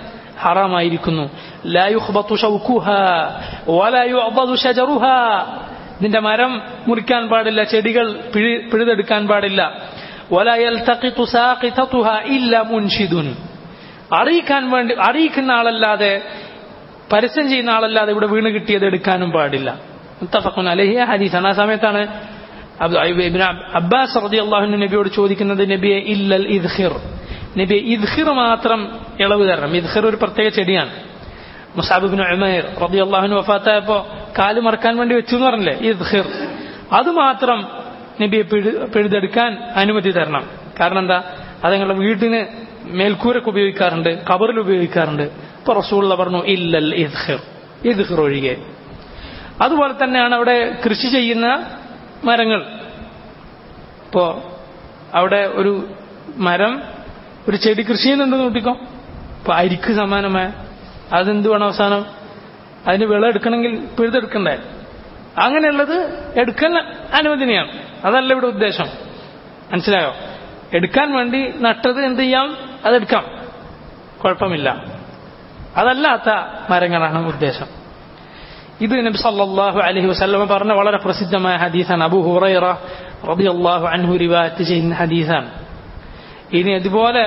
ഹറാമായിരിക്കുന്നു ലാ യുഖ്ബത്തു ഷൗക്കുഹാ വലാ യുഅദദു ഷജറുഹാ ഇതിന്റെ മരം മുറിക്കാൻ പാടില്ല ചെടികൾ പിഴി- പിഴുതെടുക്കാൻ പാടില്ല വലാ യൽതഖിതു സാഖിതതുഹാ ഇല്ലാ മുൻഷിദുൻ അറിയിക്കാൻ വേണ്ടി അറിയിക്കുന്ന ആളല്ലാതെ പരസ്യം ചെയ്യുന്ന ആളല്ലാതെ ഇവിടെ വീണ് കിട്ടിയത് എടുക്കാനും പാടില്ല മുത്തഫഖുൻ അലൈഹി ഹദീസാണ് ആ സമയത്താണ് അബ്ദു- ഇബ്നു അബ്- അബ്ബാസ് റളിയല്ലാഹു അൻഹു നബിയോട് ചോദിക്കുന്നത് നബിയെ ഇല്ലൽ ഇദ്ഖിർ നബിയെ ഇദ്ഖിർ മാത്രം ഇളവ് തരണം ഇദ്ഖിർ ഒരു പ്രത്യേക ചെടിയാണ് മുസാബിബിൻ ഉമൈർ റളിയല്ലാഹു വഫാത്തായപ്പോ കാല് മറക്കാൻ വേണ്ടി വെച്ചു എന്ന് പറഞ്ഞില്ലേ ഇദ്ഖിർ അത് മാത്രം നബിയെ പിഴു- പിഴുതെടുക്കാൻ അനുമതി തരണം കാരണം എന്താ അത് ഞങ്ങളുടെ വീട്ടിന് മേൽക്കൂരക്ക് ഉപയോഗിക്കാറുണ്ട് കബറിൽ ഉപയോഗിക്കാറുണ്ട് ഇപ്പൊ റസൂള്ള പറഞ്ഞു ഇല്ലൽ ഇദ്ഖിർ ഇദ്ഖിർ ഒഴികെ അതുപോലെ തന്നെയാണ് അവിടെ കൃഷി ചെയ്യുന്ന മരങ്ങൾ ഇപ്പോ അവിടെ ഒരു മരം ഒരു ചെടി കൃഷി ചെയ്യുന്നുണ്ടെന്ന് കൂട്ടിക്കോ ഇപ്പൊ അരിക്ക് സമാനമായ അതെന്ത് വേണം അവസാനം അതിന് വിള എടുക്കണമെങ്കിൽ പിഴുതെടുക്കണ്ടേ അങ്ങനെയുള്ളത് എടുക്കൽ അനുവദനീയാണ് അതല്ല ഇവിടെ ഉദ്ദേശം മനസ്സിലായോ എടുക്കാൻ വേണ്ടി നട്ടത് എന്ത് ചെയ്യാം അതെടുക്കാം കുഴപ്പമില്ല അതല്ലാത്ത മരങ്ങളാണ് ഉദ്ദേശം ഇത് നബി സല്ലല്ലാഹു അലൈഹി വസല്ലമ പറഞ്ഞ വളരെ പ്രസിദ്ധമായ ഹദീസാണ് അബൂ ഹുറൈറ റളിയല്ലാഹു അൻഹു റിവായത്ത് ചെയ്യുന്ന ഹദീസാണ് ഇനി അതുപോലെ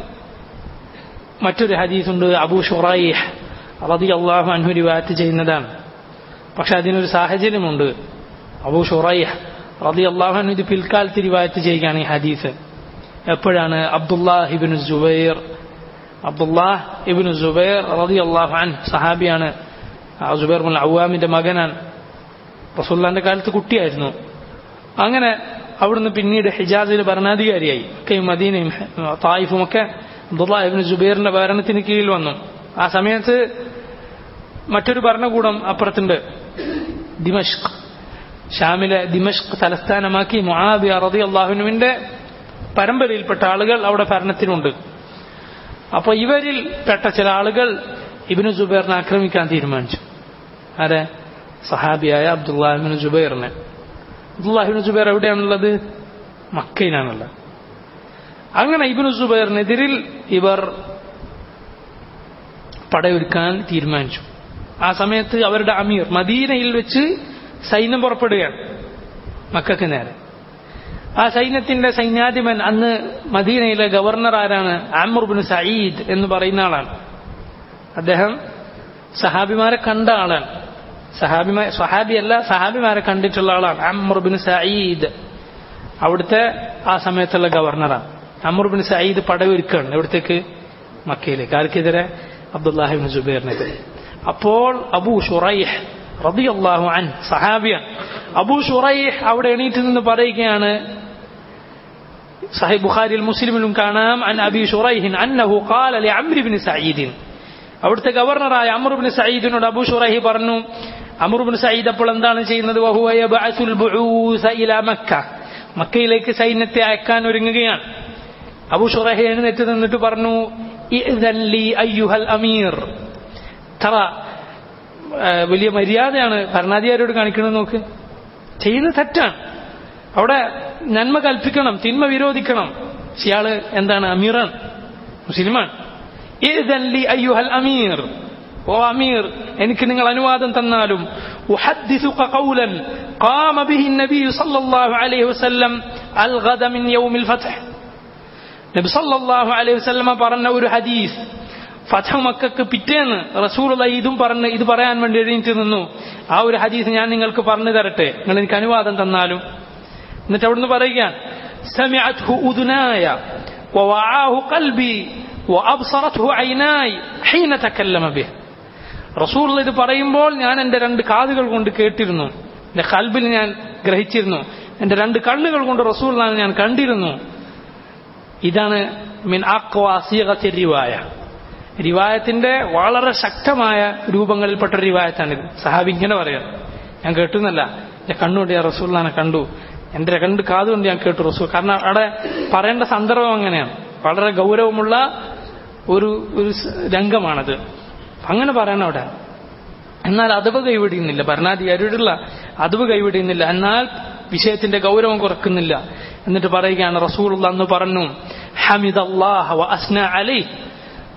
മറ്റൊരു ഹദീസുണ്ട് അബൂ ഷുറൈഹ് റളിയല്ലാഹു അൻഹു റിവായത്ത് ചെയ്യുന്നതാണ് പക്ഷെ അതിനൊരു സാഹചര്യമുണ്ട് അബൂ ഷുറൈഹ് റളിയല്ലാഹു അൻഹു ഇത് പിൽക്കാലത്ത് റിവായത്ത് ചെയ്യുകയാണ് ഈ ഹദീസ് എപ്പോഴാണ് അബ്ദുല്ലാഹ് ഇബ്നു സുബൈർ അബ്ദുല്ലാഹ് ഇബ്നു സുബൈർ റളിയല്ലാഹു അൻഹു സഹാബിയാണ് ആ സുബൈർ മുൽ അവ്വാമിന്റെ മകനാണ് റസൂല്ലാന്റെ കാലത്ത് കുട്ടിയായിരുന്നു അങ്ങനെ അവിടുന്ന് പിന്നീട് ഹിജാസിൽ ഭരണാധികാരിയായി ഒക്കെയും മദീനയും തായിഫും ഒക്കെ അബ്ദുല്ലാഹ് ഇബ്നു സുബൈറിന്റെ ഭരണത്തിന് കീഴിൽ വന്നു ആ സമയത്ത് മറ്റൊരു ഭരണകൂടം അപ്പുറത്തുണ്ട് ദിമഷ്ക് ഷാമിലെ ദിമഷ്ക് തലസ്ഥാനമാക്കി മുആബിയ റളിയല്ലാഹുവിന്റെ പരമ്പരയിൽപ്പെട്ട ആളുകൾ അവിടെ ഭരണത്തിനുണ്ട് അപ്പോൾ ഇവരിൽ പെട്ട ചില ആളുകൾ ഇബിനു ജുബൈറിനെ ആക്രമിക്കാൻ തീരുമാനിച്ചു ആരെ സഹാബിയായ അബ്ദുല്ലാഹിബിന് ജുബൈറിനെ അബ്ദുല്ലാഹിബിന് ജുബൈർ എവിടെയാണുള്ളത് മക്കയിലാണുള്ളത് അങ്ങനെ ഇബിനു ജുബൈറിനെതിരിൽ ഇവർ പടയൊരുക്കാൻ തീരുമാനിച്ചു ആ സമയത്ത് അവരുടെ അമീർ മദീനയിൽ വെച്ച് സൈന്യം പുറപ്പെടുകയാണ് മക്കൾക്ക് നേരെ ആ സൈന്യത്തിന്റെ സൈന്യാധിപൻ അന്ന് മദീനയിലെ ഗവർണർ ആരാണ് ആമുർബിൻ സയീദ് എന്ന് പറയുന്ന ആളാണ് അദ്ദേഹം സഹാബിമാരെ കണ്ട ആളാണ് സഹാബിമാ സഹാബിയല്ല സഹാബിമാരെ കണ്ടിട്ടുള്ള ആളാണ് അമ്രുബിൻ സയീദ് അവിടുത്തെ ആ സമയത്തുള്ള ഗവർണറാണ് അമ്രുബിൻ സയീദ് പടവൊരുക്കാണ് എവിടത്തേക്ക് മക്കയിലേക്ക് ആർക്കെതിരെ അബ്ദുല്ലാഹിബിൻ ജുബൈറിനെതിരെ അപ്പോൾ അബൂ ഷുറൈഹ് റളിയല്ലാഹു അൻ സഹാബിയൻ അബൂ ഷുറൈഹ് അവിടെ എണീറ്റ് നിന്ന് പറയുകയാണ് സഹീഹ് ബുഖാരിയിൽ മുസ്ലിമിലും കാണാം അൻ അബി ഷുറൈഹിൻ അന്നഹു ഖാല ലി അംർ ഇബ്നു സഈദിൻ അവിടുത്തെ ഗവർണറായ അമറുബിൻ സയ്യിദിനോട് അബൂ ഷുറൈഹി പറഞ്ഞു അമറുബിൻ സയ്യിദ് അപ്പോൾ എന്താണ് ചെയ്യുന്നത് വഹുവ യബ്അസുൽ ബുഊസ ഇലാ മക്ക മക്കയിലേക്ക് സൈന്യത്തെ അയക്കാൻ ഒരുങ്ങുകയാണ് അബൂ ഷുറൈഹി എഴുന്നേറ്റ് നിന്നിട്ട് പറഞ്ഞു ഇഅ്ദൻ ലി അയ്യുഹൽ അമീർ തറ വലിയ മര്യാദയാണ് ഭരണാധികാരിയോട് കാണിക്കുന്നത് നോക്ക് ചെയ്യുന്നത് തെറ്റാണ് അവിടെ നന്മ കൽപ്പിക്കണം തിന്മ വിരോധിക്കണം ഇയാള് എന്താണ് അമീറാണ് മുസ്ലിമാണ് ഇഅ്ദൻ ലി അയ്യുഹൽ അമീർ ഓ അമീർ എനിക്ക് നിങ്ങൾ അനുവാദം തന്നാലും ഉഹദ്ദിസുക ഖൗലൻ ഖാമ ബിഹി നബി സല്ലല്ലാഹു അലൈഹി വസല്ലം അൽഗദ മിൻ യൗമിൽ ഫത്ഹ് നബി സല്ലല്ലാഹു അലൈഹി വസല്ലമ പറഞ്ഞ ഒരു ഹദീസ് ഫതഹ് മക്കക്ക് പിറ്റേന്ന് റസൂലുള്ള ഇതും പറഞ്ഞ് ഇത് പറയാൻ വേണ്ടി എഴുന്നേറ്റ് നിന്നു ആ ഒരു ഹദീസ് ഞാൻ നിങ്ങൾക്ക് പറഞ്ഞു തരട്ടെ നിങ്ങൾ എനിക്ക് അനുവാദം തന്നാലും എന്നിട്ട് അവിടുന്ന് പറയുകയാണ് സമിഅത്ഹു ഉദുനായ ووعاه قلبي وأبصرته عيناي حين تكلم به റസൂൾ ഇത് പറയുമ്പോൾ ഞാൻ എൻ്റെ രണ്ട് കാതുകൾ കൊണ്ട് കേട്ടിരുന്നു എൻ്റെ കൽബിൽ ഞാൻ ഗ്രഹിച്ചിരുന്നു എൻ്റെ രണ്ട് കണ്ണുകൾ കൊണ്ട് റസൂൾ ഞാൻ കണ്ടിരുന്നു ഇതാണ് മിൻ ആക്വാസീകത്തെ റിവായ റിവായത്തിന്റെ വളരെ ശക്തമായ രൂപങ്ങളിൽപ്പെട്ട റിവായത്താണിത് സഹാബി ഇങ്ങനെ പറയാം ഞാൻ കേട്ടുന്നല്ല എൻ്റെ കണ്ണുകൊണ്ട് ഞാൻ റസൂള്ളാനെ കണ്ടു എൻ്റെ രണ്ട് കാതുകൊണ്ട് ഞാൻ കേട്ടു റസൂൽ കാരണം അവിടെ പറയേണ്ട സന്ദർഭം അങ്ങനെയാണ് വളരെ ഗൗരവമുള്ള ഒരു ഒരു രംഗമാണത് അങ്ങനെ പറയണം അവിടെ എന്നാൽ അതവ് കൈവിടിയുന്നില്ല ഭരണാധികാരിയോടുള്ള അതവ് കൈവിടിയുന്നില്ല എന്നാൽ വിഷയത്തിന്റെ ഗൗരവം കുറക്കുന്നില്ല എന്നിട്ട് പറയുകയാണ് റസൂൾ അന്ന് പറഞ്ഞു ഹമിദ് അള്ളാഹ് അസ്ന അലി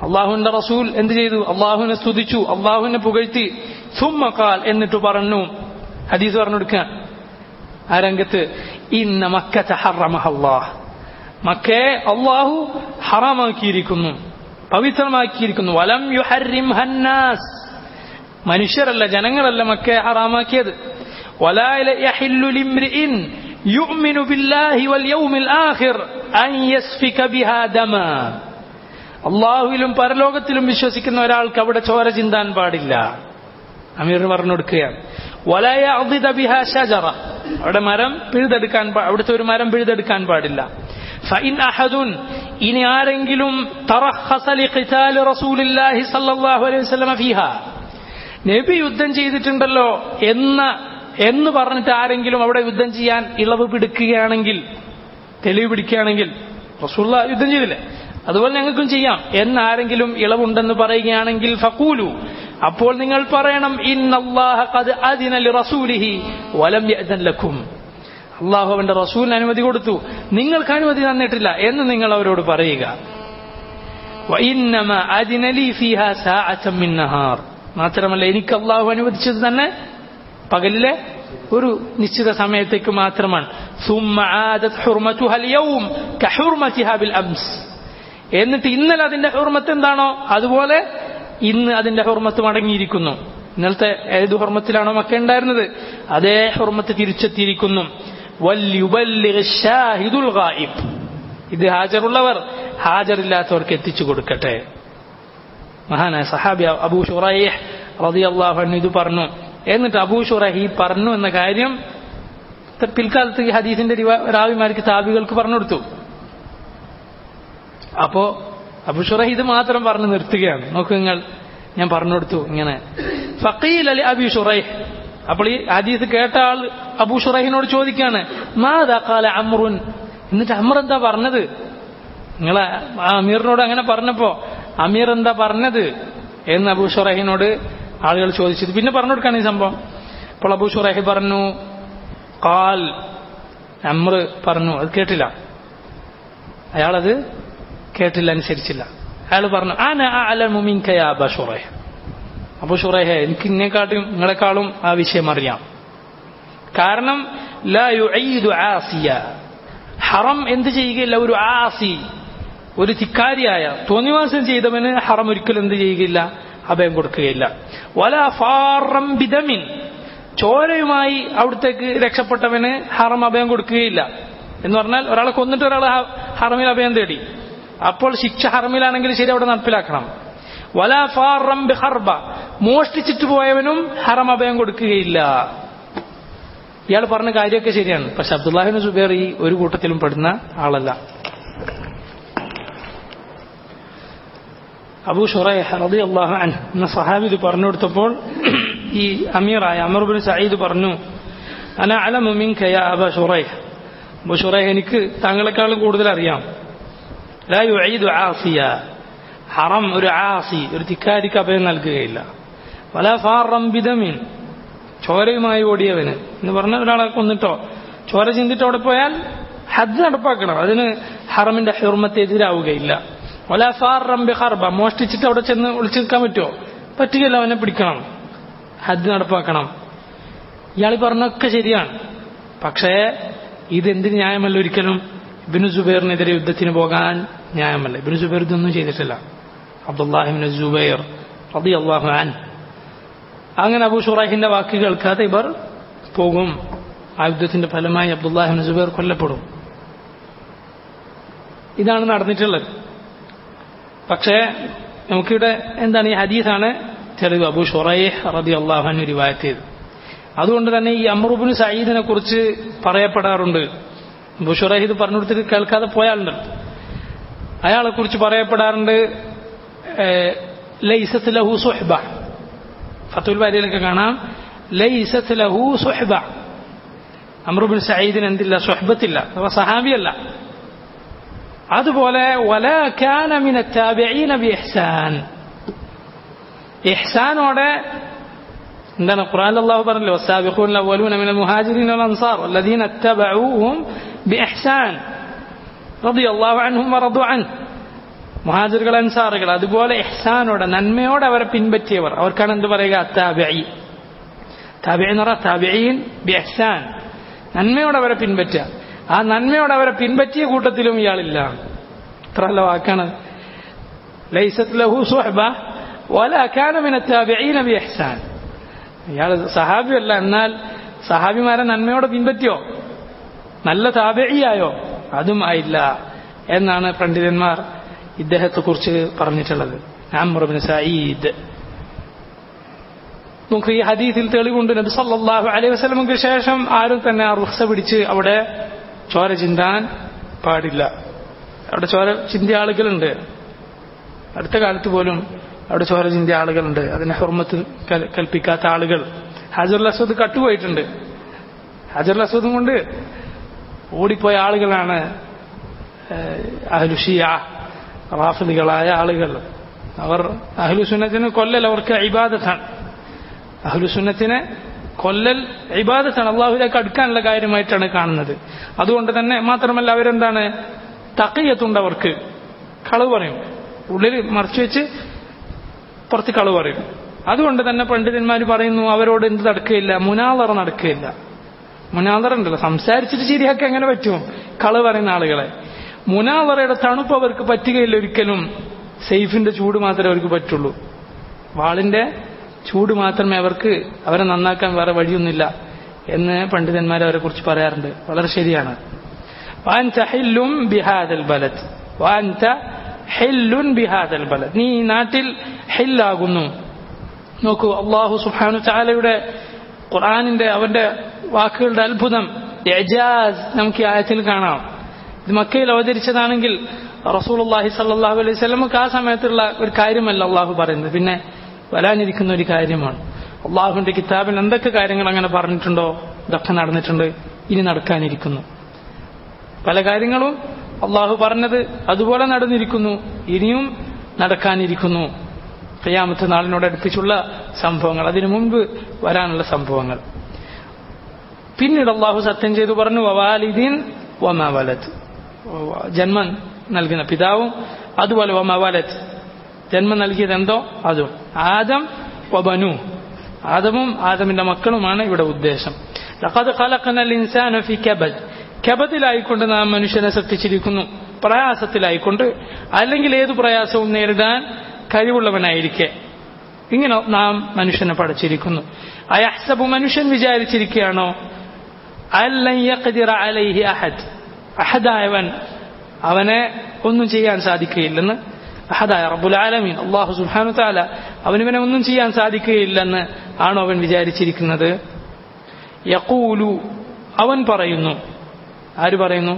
അള്ളാഹുവിന്റെ റസൂൽ എന്ത് ചെയ്തു അള്ളാഹുവിനെ സ്തുതിച്ചു അള്ളാഹുവിനെ പുകഴ്ത്തി സുമ്മക്കാൽ എന്നിട്ട് പറഞ്ഞു ഹദീസ് പറഞ്ഞു കൊടുക്കുക ആ രംഗത്ത് ഇന്ന മക്കത്തെ ഹറമഹല്ലാഹ് മക്കയെ അള്ളാഹു ഹറാമാക്കിയിരിക്കുന്നു പവിത്രമാക്കിയിരിക്കുന്നു വലം യുഹരിം ഹന്നാസ് മനുഷ്യരല്ല ജനങ്ങളല്ല മക്കയെ ഹറാമാക്കിയത് ولا يحل لامرئ يؤمن بالله واليوم الآخر أن يسفك بها دما അള്ളാഹുവിലും പരലോകത്തിലും വിശ്വസിക്കുന്ന ഒരാൾക്ക് അവിടെ ചോര ചിന്താൻ പാടില്ല അമീർ പറഞ്ഞു കൊടുക്കുകയാണ് വലയ അദിത ബിഹ ഷജറ അവിടെ മരം പിഴുതെടുക്കാൻ പാ- അവിടുത്തെ ഒരു മരം പിഴുതെടുക്കാൻ പാടില്ല ഫഇൻ അഹദുൻ ഇനി ആരെങ്കിലും തറഹസ ലിഖിതാലി റസൂലില്ലാഹി സ്വല്ലല്ലാഹു അലൈഹി വസല്ലമ ഫീഹാ നബി യുദ്ധം ചെയ്തിട്ടുണ്ടല്ലോ എന്ന എന്ന് പറഞ്ഞിട്ട് ആരെങ്കിലും അവിടെ യുദ്ധം ചെയ്യാൻ ഇളവ് പിടിക്കുകയാണെങ്കിൽ തെളിവ് പിടിക്കുകയാണെങ്കിൽ റസൂള്ള യുദ്ധം ചെയ്തില്ലേ അതുപോലെ ഞങ്ങൾക്കും ചെയ്യാം എന്നാരെങ്കിലും ഇളവുണ്ടെന്ന് പറയുകയാണെങ്കിൽ ഫക്കൂലു അപ്പോൾ നിങ്ങൾ പറയണം ഇന്നല്ലാഹ ഖദ് അദിന ലിറസൂലിഹി വലം യഅ്ദൻ ലക്കും അള്ളാഹു അവന്റെ റസൂലിന് അനുമതി കൊടുത്തു നിങ്ങൾക്ക് അനുമതി തന്നിട്ടില്ല എന്ന് നിങ്ങൾ അവരോട് പറയുക وإنما أذن لي فيها ساعة من نهار മാത്രമല്ല എനിക്ക് അള്ളാഹു അനുവദിച്ചത് തന്നെ പകലിലെ ഒരു നിശ്ചിത സമയത്തേക്ക് മാത്രമാണ് ثم عادت حرمتها اليوم كحرمتها بالأمس എന്നിട്ട് ഇന്നലെ അതിന്റെ ഹുർമത്ത് എന്താണോ അതുപോലെ ഇന്ന് അതിന്റെ ഹുർമത്ത് മടങ്ങിയിരിക്കുന്നു ഇന്നലത്തെ ഏത് ഹുർമത്തിലാണോ മക്ക ഉണ്ടായിരുന്നത് അതേ ഹുർമത്ത് തിരിച്ചെത്തിയിരിക്കുന്നു വല്യുബല്ലിഗ് ഷാഹിദുൽ ഗായിബ് ഇത് ഹാജറുള്ളവർ ഹാജറില്ലാത്തവർക്ക് എത്തിച്ചു കൊടുക്കട്ടെ മഹാനായ സഹാബി അബൂ ഷുറൈഹ് റളിയല്ലാഹു അൻഹു ഇത് പറഞ്ഞു എന്നിട്ട് അബൂ ഷുറൈഹ് ഈ പറഞ്ഞു എന്ന കാര്യം പിൽക്കാലത്ത് ഈ ഹദീസിന്റെ റിവാ- റാവിമാർക്ക് താബികൾക്ക് പറഞ്ഞു കൊടുത്തു അപ്പോ അബൂ ഷുറൈഹ് ഇത് മാത്രം പറഞ്ഞു നിർത്തുകയാണ് നോക്കൂ നിങ്ങൾ ഞാൻ പറഞ്ഞു കൊടുത്തു ഇങ്ങനെ ഫക്കീൽ അലി അബി ഷുറൈഹ് അപ്പോൾ ഈ ഹദീസ് കേട്ട ആൾ അബൂ ഷുറൈഹിനോട് ചോദിക്കാണ് മാതാ കാല അമ്രുൻ എന്നിട്ട് അമർ എന്താ പറഞ്ഞത് നിങ്ങളെ ആ അമീറിനോട് അങ്ങനെ പറഞ്ഞപ്പോ അമീർ എന്താ പറഞ്ഞത് എന്ന് അബൂ ഷുറൈഹിനോട് ആളുകൾ ചോദിച്ചത് പിന്നെ പറഞ്ഞു കൊടുക്കാണ് ഈ സംഭവം അപ്പോൾ അബൂ ഷുറൈഹി പറഞ്ഞു കാൽ അമ്ര പറഞ്ഞു അത് കേട്ടില്ല അയാളത് കേട്ടില്ല അനുസരിച്ചില്ല അയാൾ പറഞ്ഞു ആന അലമു മിൻക യാ അബാ ഷുറൈഹ് അബൂ ഷുറൈഹെ എനിക്ക് ഇന്നെക്കാട്ടും നിങ്ങളെക്കാളും ആ വിഷയം അറിയാം കാരണം ലാ യുഈദു ആസിയ ഹറം എന്ത് ചെയ്യുകയില്ല ഒരു ആസി ഒരു ധിക്കാരിയായ തോന്നിവാസം ചെയ്തവന് ഹറം ഒരിക്കലും എന്ത് ചെയ്യുകയില്ല അഭയം കൊടുക്കുകയില്ല വല ഫാറം ബിദമിൻ ചോരയുമായി അവിടത്തേക്ക് രക്ഷപ്പെട്ടവന് ഹറം അഭയം കൊടുക്കുകയില്ല എന്ന് പറഞ്ഞാൽ ഒരാളെ കൊന്നിട്ട് ഒരാൾ ഹറമിൽ അഭയം തേടി അപ്പോൾ ശിക്ഷ ഹറമിലാണെങ്കിൽ ശരി അവിടെ നടപ്പിലാക്കണം വല ഫാറം ബിഹർബ മോഷ്ടിച്ചിട്ട് പോയവനും ഹറം അഭയം കൊടുക്കുകയില്ല ഇയാൾ പറഞ്ഞ കാര്യമൊക്കെ ശരിയാണ് പക്ഷെ അബ്ദുല്ലാഹിബിൻ സുബൈർ ഈ ഒരു കൂട്ടത്തിലും പെടുന്ന ആളല്ല അബൂ ഷുറൈഹ് റളി അള്ളാഹു അൻ എന്ന സഹാബി ഇത് പറഞ്ഞു കൊടുത്തപ്പോൾ ഈ അമീറായ അമർബിൻ സയ്യിദ് പറഞ്ഞു അന അലമു മിൻക യാ അബ ഷുറൈഹ് അബൂ ഷുറൈഹ് എനിക്ക് താങ്കളെക്കാളും കൂടുതൽ അറിയാം ലാ യുഈദു ആസിയ ഹറം ഒരു ആസി ഒരു തിക്കാരിക്ക് അഭയം നൽകുകയില്ല വല ഫാറം ബിദമിൻ ചോരയുമായി ഓടിയവന് എന്ന് പറഞ്ഞ ഒരാളെ കൊന്നിട്ടോ ചോര ചിന്തിട്ട് അവിടെ പോയാൽ ഹജ്ജ് നടപ്പാക്കണം അതിന് ഹറമിന്റെ ഹെർമത്ത് എതിരാവുകയില്ല ഒല ഫാറം ബിഹർബ മോഷ്ടിച്ചിട്ട് അവിടെ ചെന്ന് ഒളിച്ചു നിൽക്കാൻ പറ്റുമോ പറ്റുകയില്ല അവനെ പിടിക്കണം ഹജ്ജ് നടപ്പാക്കണം ഇയാൾ പറഞ്ഞൊക്കെ ശരിയാണ് പക്ഷേ ഇതെന്തിന് ന്യായമല്ല ഒരിക്കലും ഇബിനു സുബൈറിനെതിരെ യുദ്ധത്തിന് പോകാൻ ന്യായമല്ല ഇബിനു സുബൈർ ഇതൊന്നും ചെയ്തിട്ടില്ല അബ്ദുല്ലാഹിബിൻ സുബൈർ റതി അള്ളാഹു അൻ അങ്ങനെ അബൂ ഷുറൈഹിന്റെ വാക്ക് കേൾക്കാതെ ഇവർ പോകും ആ യുദ്ധത്തിന്റെ ഫലമായി അബ്ദുല്ലാഹിബിൻ സുബൈർ കൊല്ലപ്പെടും ഇതാണ് നടന്നിട്ടുള്ളത് പക്ഷേ നമുക്കിവിടെ എന്താണ് ഈ ഹദീസാണ് തെളിവ് അബൂ ഷുറൈഹ് റതി അള്ളാഹു റിവായത്ത് ചെയ്ത് അതുകൊണ്ട് തന്നെ ഈ അമ്രുബിന് സയ്യിദിനെ കുറിച്ച് പറയപ്പെടാറുണ്ട് അബൂ ഷുറൈഹ് ഇത് പറഞ്ഞു കൊടുത്തിട്ട് കേൾക്കാതെ പോയാളുണ്ട് അയാളെ കുറിച്ച് പറയപ്പെടാറുണ്ട് ലൈസത്ത് ലഹു സുഹ്ബ ഫത്തുൽ ബാരിയിലൊക്കെ കാണാം ലൈസത്ത് ലഹു സുഹ്ബ അമ്രുബിൻ സയ്യിദിന് എന്തില്ല സുഹ്ബത്തില്ല അഥവാ സഹാബിയല്ല അതുപോലെ വല കാനമിന താബിഈന ബി ഇഹ്സാൻ ഇഹ്സാനോടെ എന്താണ് ഖുർആൻ അല്ലാഹു പറഞ്ഞല്ലോ വസാബിഖൂൻ الأولون من المهاجرين والأنصار والذين اتبعوهم بإحسان رضي الله عنهم ورضوا عنه മുഹാജിറുകൾ അൻസാറുകൾ അതുപോലെ എഹ്സാനോടെ നന്മയോടെ അവരെ പിൻപറ്റിയവർ അവർക്കാണ് എന്ത് പറയുക താബിഈ താബിഈ എന്ന് പറഞ്ഞാൽ താബിഈൻ ബി എഹ്സാൻ നന്മയോടെ അവരെ പിൻപറ്റുക ആ നന്മയോടെ അവരെ പിൻപറ്റിയ കൂട്ടത്തിലും ഇയാളില്ല ഇത്ര നല്ല വാക്കാണ് ലൈസത്ത് ലഹു സുഹബ ولا كان من التابعين بإحسان ഇയാൾ സഹാബിയല്ല എന്നാൽ സഹാബിമാരെ നന്മയോടെ പിൻപറ്റിയോ നല്ല താബിയായോ അതും ആയില്ല എന്നാണ് പണ്ഡിതന്മാർ ഇദ്ദേഹത്തെ കുറിച്ച് പറഞ്ഞിട്ടുള്ളത് അമ്രബിൻ സയ്യിദ് നമുക്ക് ഈ ഹദീസിൽ തെളിവുണ്ട് നബി സല്ലല്ലാഹു അലൈഹി വസല്ലമക്ക് ശേഷം ആരും തന്നെ ആ റുഖ്സ പിടിച്ച് അവിടെ ചോര ചിന്താൻ പാടില്ല അവിടെ ചോര ചിന്തിയ ആളുകളുണ്ട് അടുത്ത കാലത്ത് പോലും അവിടെ ചോര ചിന്തിയ ആളുകളുണ്ട് അതിനെ ഹുർമത്ത് കൽപ്പിക്കാത്ത ആളുകൾ ഹജറുൽ അസ്വദ് കട്ടുപോയിട്ടുണ്ട് ഹജറുൽ അസ്വദും കൊണ്ട് ഓടിപ്പോയ ആളുകളാണ് അഹ്ലുഷിയ റാഫിദികളായ ആളുകൾ അവർ അഹ്ലുസുന്നത്തിന് കൊല്ലൽ അവർക്ക് ഇബാദത്താണ് അഹ്ലുസുന്നത്തിനെ കൊല്ലൽ ഇബാദത്താണ് അള്ളാഹുലേക്ക് അടുക്കാനുള്ള കാര്യമായിട്ടാണ് കാണുന്നത് അതുകൊണ്ട് തന്നെ മാത്രമല്ല അവരെന്താണ് തക്കയ്യത്തുണ്ട് അവർക്ക് കളവ് പറയും ഉള്ളിൽ മറച്ചു വെച്ച് പുറത്ത് കളവ് പറയും അതുകൊണ്ട് തന്നെ പണ്ഡിതന്മാർ പറയുന്നു അവരോട് എന്ത് നടക്കുകയില്ല മുനാളറ നടക്കുകയില്ല മുനാളറ ഉണ്ടല്ലോ സംസാരിച്ചിട്ട് ശരിയാക്കാൻ എങ്ങനെ പറ്റും കളവ് പറയുന്ന ആളുകളെ മുനാളറയുടെ തണുപ്പ് അവർക്ക് പറ്റുകയില്ല ഒരിക്കലും സേഫിന്റെ ചൂട് മാത്രമേ അവർക്ക് പറ്റുള്ളൂ വാളിന്റെ ചൂട് മാത്രമേ അവർക്ക് അവരെ നന്നാക്കാൻ വേറെ വഴിയൊന്നുമില്ല എന്ന് പണ്ഡിതന്മാർ അവരെ കുറിച്ച് പറയാറുണ്ട് വളരെ ശരിയാണ് നീ ഈ നാട്ടിൽ ഹെല്ലാകുന്നു നോക്കൂ അള്ളാഹു സുഹാനു ചാലയുടെ ഖുർആാനിന്റെ അവന്റെ വാക്കുകളുടെ അത്ഭുതം എജാസ് നമുക്ക് ഈ ആയത്തിൽ കാണാം ഇത് മക്കയിൽ അവതരിച്ചതാണെങ്കിൽ റസൂൽ അള്ളാഹി സല്ലാഹു അലൈഹി സ്വലമക്ക് ആ സമയത്തുള്ള ഒരു കാര്യമല്ല അള്ളാഹു പറയുന്നത് പിന്നെ വരാനിരിക്കുന്ന ഒരു കാര്യമാണ് അള്ളാഹുവിന്റെ കിതാബിൽ എന്തൊക്കെ കാര്യങ്ങൾ അങ്ങനെ പറഞ്ഞിട്ടുണ്ടോ ഇതൊക്കെ നടന്നിട്ടുണ്ട് ഇനി നടക്കാനിരിക്കുന്നു പല കാര്യങ്ങളും അള്ളാഹു പറഞ്ഞത് അതുപോലെ നടന്നിരിക്കുന്നു ഇനിയും നടക്കാനിരിക്കുന്നു കയ്യാമത്തെ നാളിനോട് അടുപ്പിച്ചുള്ള സംഭവങ്ങൾ അതിനു മുൻപ് വരാനുള്ള സംഭവങ്ങൾ പിന്നീട് അള്ളാഹു സത്യം ചെയ്തു പറഞ്ഞു വവാലിദീൻ വമാവലത് ജന്മം നൽകുന്ന പിതാവും അതുപോലെ വമാവലത് ജന്മം നൽകിയത് എന്തോ അതും ആദം വബനു ആദമും ആദമിന്റെ മക്കളുമാണ് ഇവിടെ ഉദ്ദേശം ലഖദ് ഖലഖനൽ ഇൻസാന ഫി കബദ് കബദിലായിക്കൊണ്ട് നാം മനുഷ്യനെ സൃഷ്ടിച്ചിരിക്കുന്നു പ്രയാസത്തിലായിക്കൊണ്ട് അല്ലെങ്കിൽ ഏതു പ്രയാസവും നേരിടാൻ കഴിവുള്ളവനായിരിക്കെ ഇങ്ങനെ നാം മനുഷ്യനെ പഠിച്ചിരിക്കുന്നു അയഹ്സബു മനുഷ്യൻ വിചാരിച്ചിരിക്കുകയാണോ അലൈഹി അഹദ് അഹദായവൻ അവനെ ഒന്നും ചെയ്യാൻ സാധിക്കുകയില്ലെന്ന് അഹദായ റബ്ബുൽ ആലമീൻ അള്ളാഹു സുബ്ഹാനു താല അവനിവനെ ഒന്നും ചെയ്യാൻ സാധിക്കുകയില്ലെന്ന് ആണോ അവൻ വിചാരിച്ചിരിക്കുന്നത് യഖൂലു അവൻ പറയുന്നു ആര് പറയുന്നു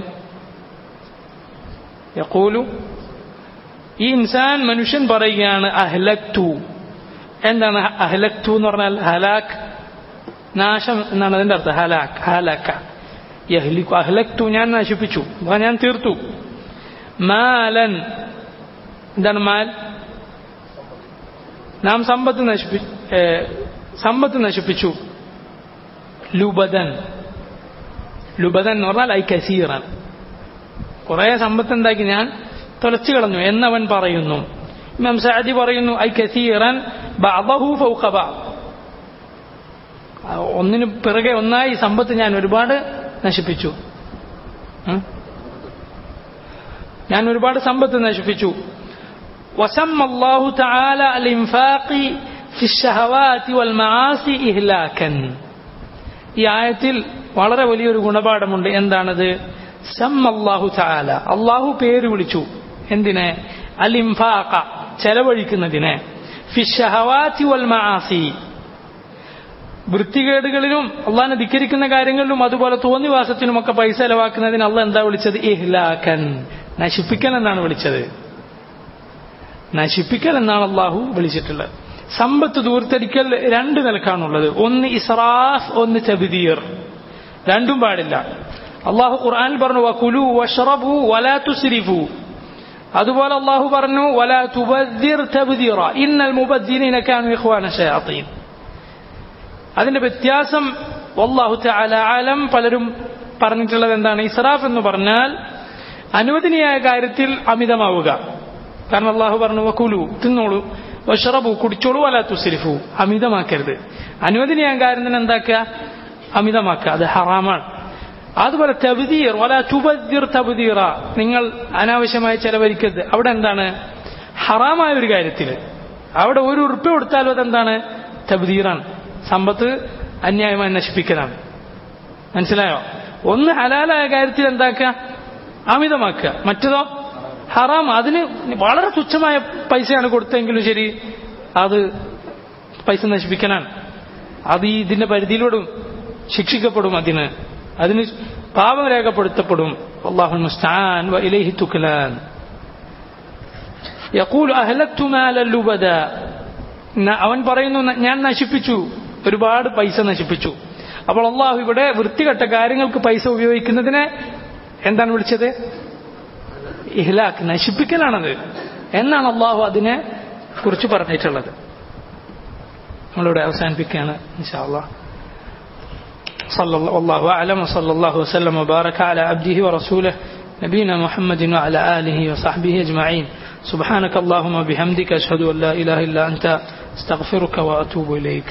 യഖൂലു ഈ ഇൻസാൻ മനുഷ്യൻ പറയുകയാണ് അഹ്ലക്തു എന്താണ് അഹ്ലക്തു എന്ന് പറഞ്ഞാൽ ഹലാക്ക് നാശം എന്നാണ് അതിന്റെ അർത്ഥം ഹലാക്ക് ഹലാക്ക യഹ്ലിക്കു അഹ്ലക്തു ഞാൻ നശിപ്പിച്ചു ഞാൻ തീർത്തു മാലൻ എന്താണ് മാൽ നാം സമ്പത്ത് നശിപ്പി സമ്പത്ത് നശിപ്പിച്ചു ലുബദൻ ലുബദൻ എന്ന് പറഞ്ഞാൽ ഐ കസീറൻ കുറെ സമ്പത്ത് എന്താക്കി ഞാൻ തുലച്ചു കളഞ്ഞു എന്നവൻ പറയുന്നു ഇമാം സഅദി പറയുന്നു ഐ കസീറൻ ബഅദഹു ഫൗഖ ബഅദ് ഒന്നിനു പിറകെ ഒന്നായി സമ്പത്ത് ഞാൻ ഒരുപാട് നശിപ്പിച്ചു ഞാൻ ഒരുപാട് സമ്പത്ത് നശിപ്പിച്ചു وسمى الله تعالى الإنفاق في الشهوات والمعاصي إهلاكا ഈ ആയത്തിൽ വളരെ വലിയൊരു ഗുണപാഠമുണ്ട് എന്താണത് സമ്മല്ലാഹു ചാല അള്ളാഹു പേര് വിളിച്ചു എന്തിനെ അൽ ഇംഫാഖ ചെലവഴിക്കുന്നതിനെ ഫിഷഹവാത്തി വൽ മആസി വൃത്തികേടുകളിലും അള്ളാഹിനെ ധിക്കരിക്കുന്ന കാര്യങ്ങളിലും അതുപോലെ തോന്നിവാസത്തിനുമൊക്കെ പൈസ ചെലവാക്കുന്നതിന് അള്ള എന്താ വിളിച്ചത് ഇഹ്ലാക്കൻ നശിപ്പിക്കൽ എന്നാണ് വിളിച്ചത് നശിപ്പിക്കൽ എന്നാണ് അള്ളാഹു വിളിച്ചിട്ടുള്ളത് സമ്പത്ത് ദൂർത്തടിക്കൽ രണ്ട് നിലക്കാണുള്ളത് ഒന്ന് ഇസ്രാഫ് ഒന്ന് ചബിദീർ രണ്ടും പാടില്ല അള്ളാഹു ഖുർആനിൽ പറഞ്ഞു വകുലു വഷ്റബു വലാ തുസ്രിഫു അതുപോലെ അള്ളാഹു പറഞ്ഞു വലാ തുബദ്ദിർ തബ്ദീറ ഇന്നൽ മുബദ്ദിരീന കാനു ഇഖ്വാന ശയാത്തീൻ അതിന്റെ വ്യത്യാസം വല്ലാഹു തആല ആലം പലരും പറഞ്ഞിട്ടുള്ളത് എന്താണ് ഇസ്രാഫ് എന്ന് പറഞ്ഞാൽ അനുവദനീയായ കാര്യത്തിൽ അമിതമാവുക കാരണം അള്ളാഹു പറഞ്ഞു വക്കുലു തിന്നോളൂ വഷറബു കുടിച്ചോളൂ വല തുസിരിഫു അമിതമാക്കരുത് അനുവദനീയാൻ കാര്യം എന്താക്കുക അമിതമാക്കുക അത് ഹറാമാണ് അതുപോലെ തബ്ദീർ വല തുബദ്ദിർ തബ്ദീറ നിങ്ങൾ അനാവശ്യമായി ചെലവഴിക്കരുത് അവിടെ എന്താണ് ഹറാമായ ഒരു കാര്യത്തിൽ അവിടെ ഒരു ഉറുപ്പ് കൊടുത്താലും അതെന്താണ് തബ്ദീറാണ് സമ്പത്ത് അന്യായമായി നശിപ്പിക്കലാണ് മനസ്സിലായോ ഒന്ന് ഹലാലായ കാര്യത്തിൽ എന്താക്കുക അമിതമാക്കുക മറ്റതോ ഹറാം അതിന് വളരെ തുച്ഛമായ പൈസയാണ് കൊടുത്തെങ്കിലും ശരി അത് പൈസ നശിപ്പിക്കലാണ് അത് ഈ ഇതിന്റെ പരിധിയിലൂടും ശിക്ഷിക്കപ്പെടും അതിന് അതിന് പാപം രേഖപ്പെടുത്തപ്പെടും അള്ളാഹു മുസ്താൻ ഇലൈഹി തുക്കലാൻ യഖൂൽ അഹ്ലക്തു മാലൻ ലുബദ അവൻ പറയുന്നു ഞാൻ നശിപ്പിച്ചു ഒരുപാട് പൈസ നശിപ്പിച്ചു അപ്പോൾ അള്ളാഹു ഇവിടെ വൃത്തികെട്ട കാര്യങ്ങൾക്ക് പൈസ ഉപയോഗിക്കുന്നതിനെ എന്താണ് വിളിച്ചത് ഇഹ്ലാഖ് നശിപ്പിക്കലാണത് എന്നാണ് അള്ളാഹു അതിനെ കുറിച്ച് പറഞ്ഞിട്ടുള്ളത് നമ്മളിവിടെ അവസാനിപ്പിക്കുകയാണ് ഇൻഷാ അള്ളാഹ് صلى الله والله أعلم وصلى الله وسلم وبارك على عبده ورسوله نبينا محمد وعلى آله وصحبه أجمعين سبحانك اللهم وبحمدك أشهد أن لا إله إلا أنت استغفرك وأتوب إليك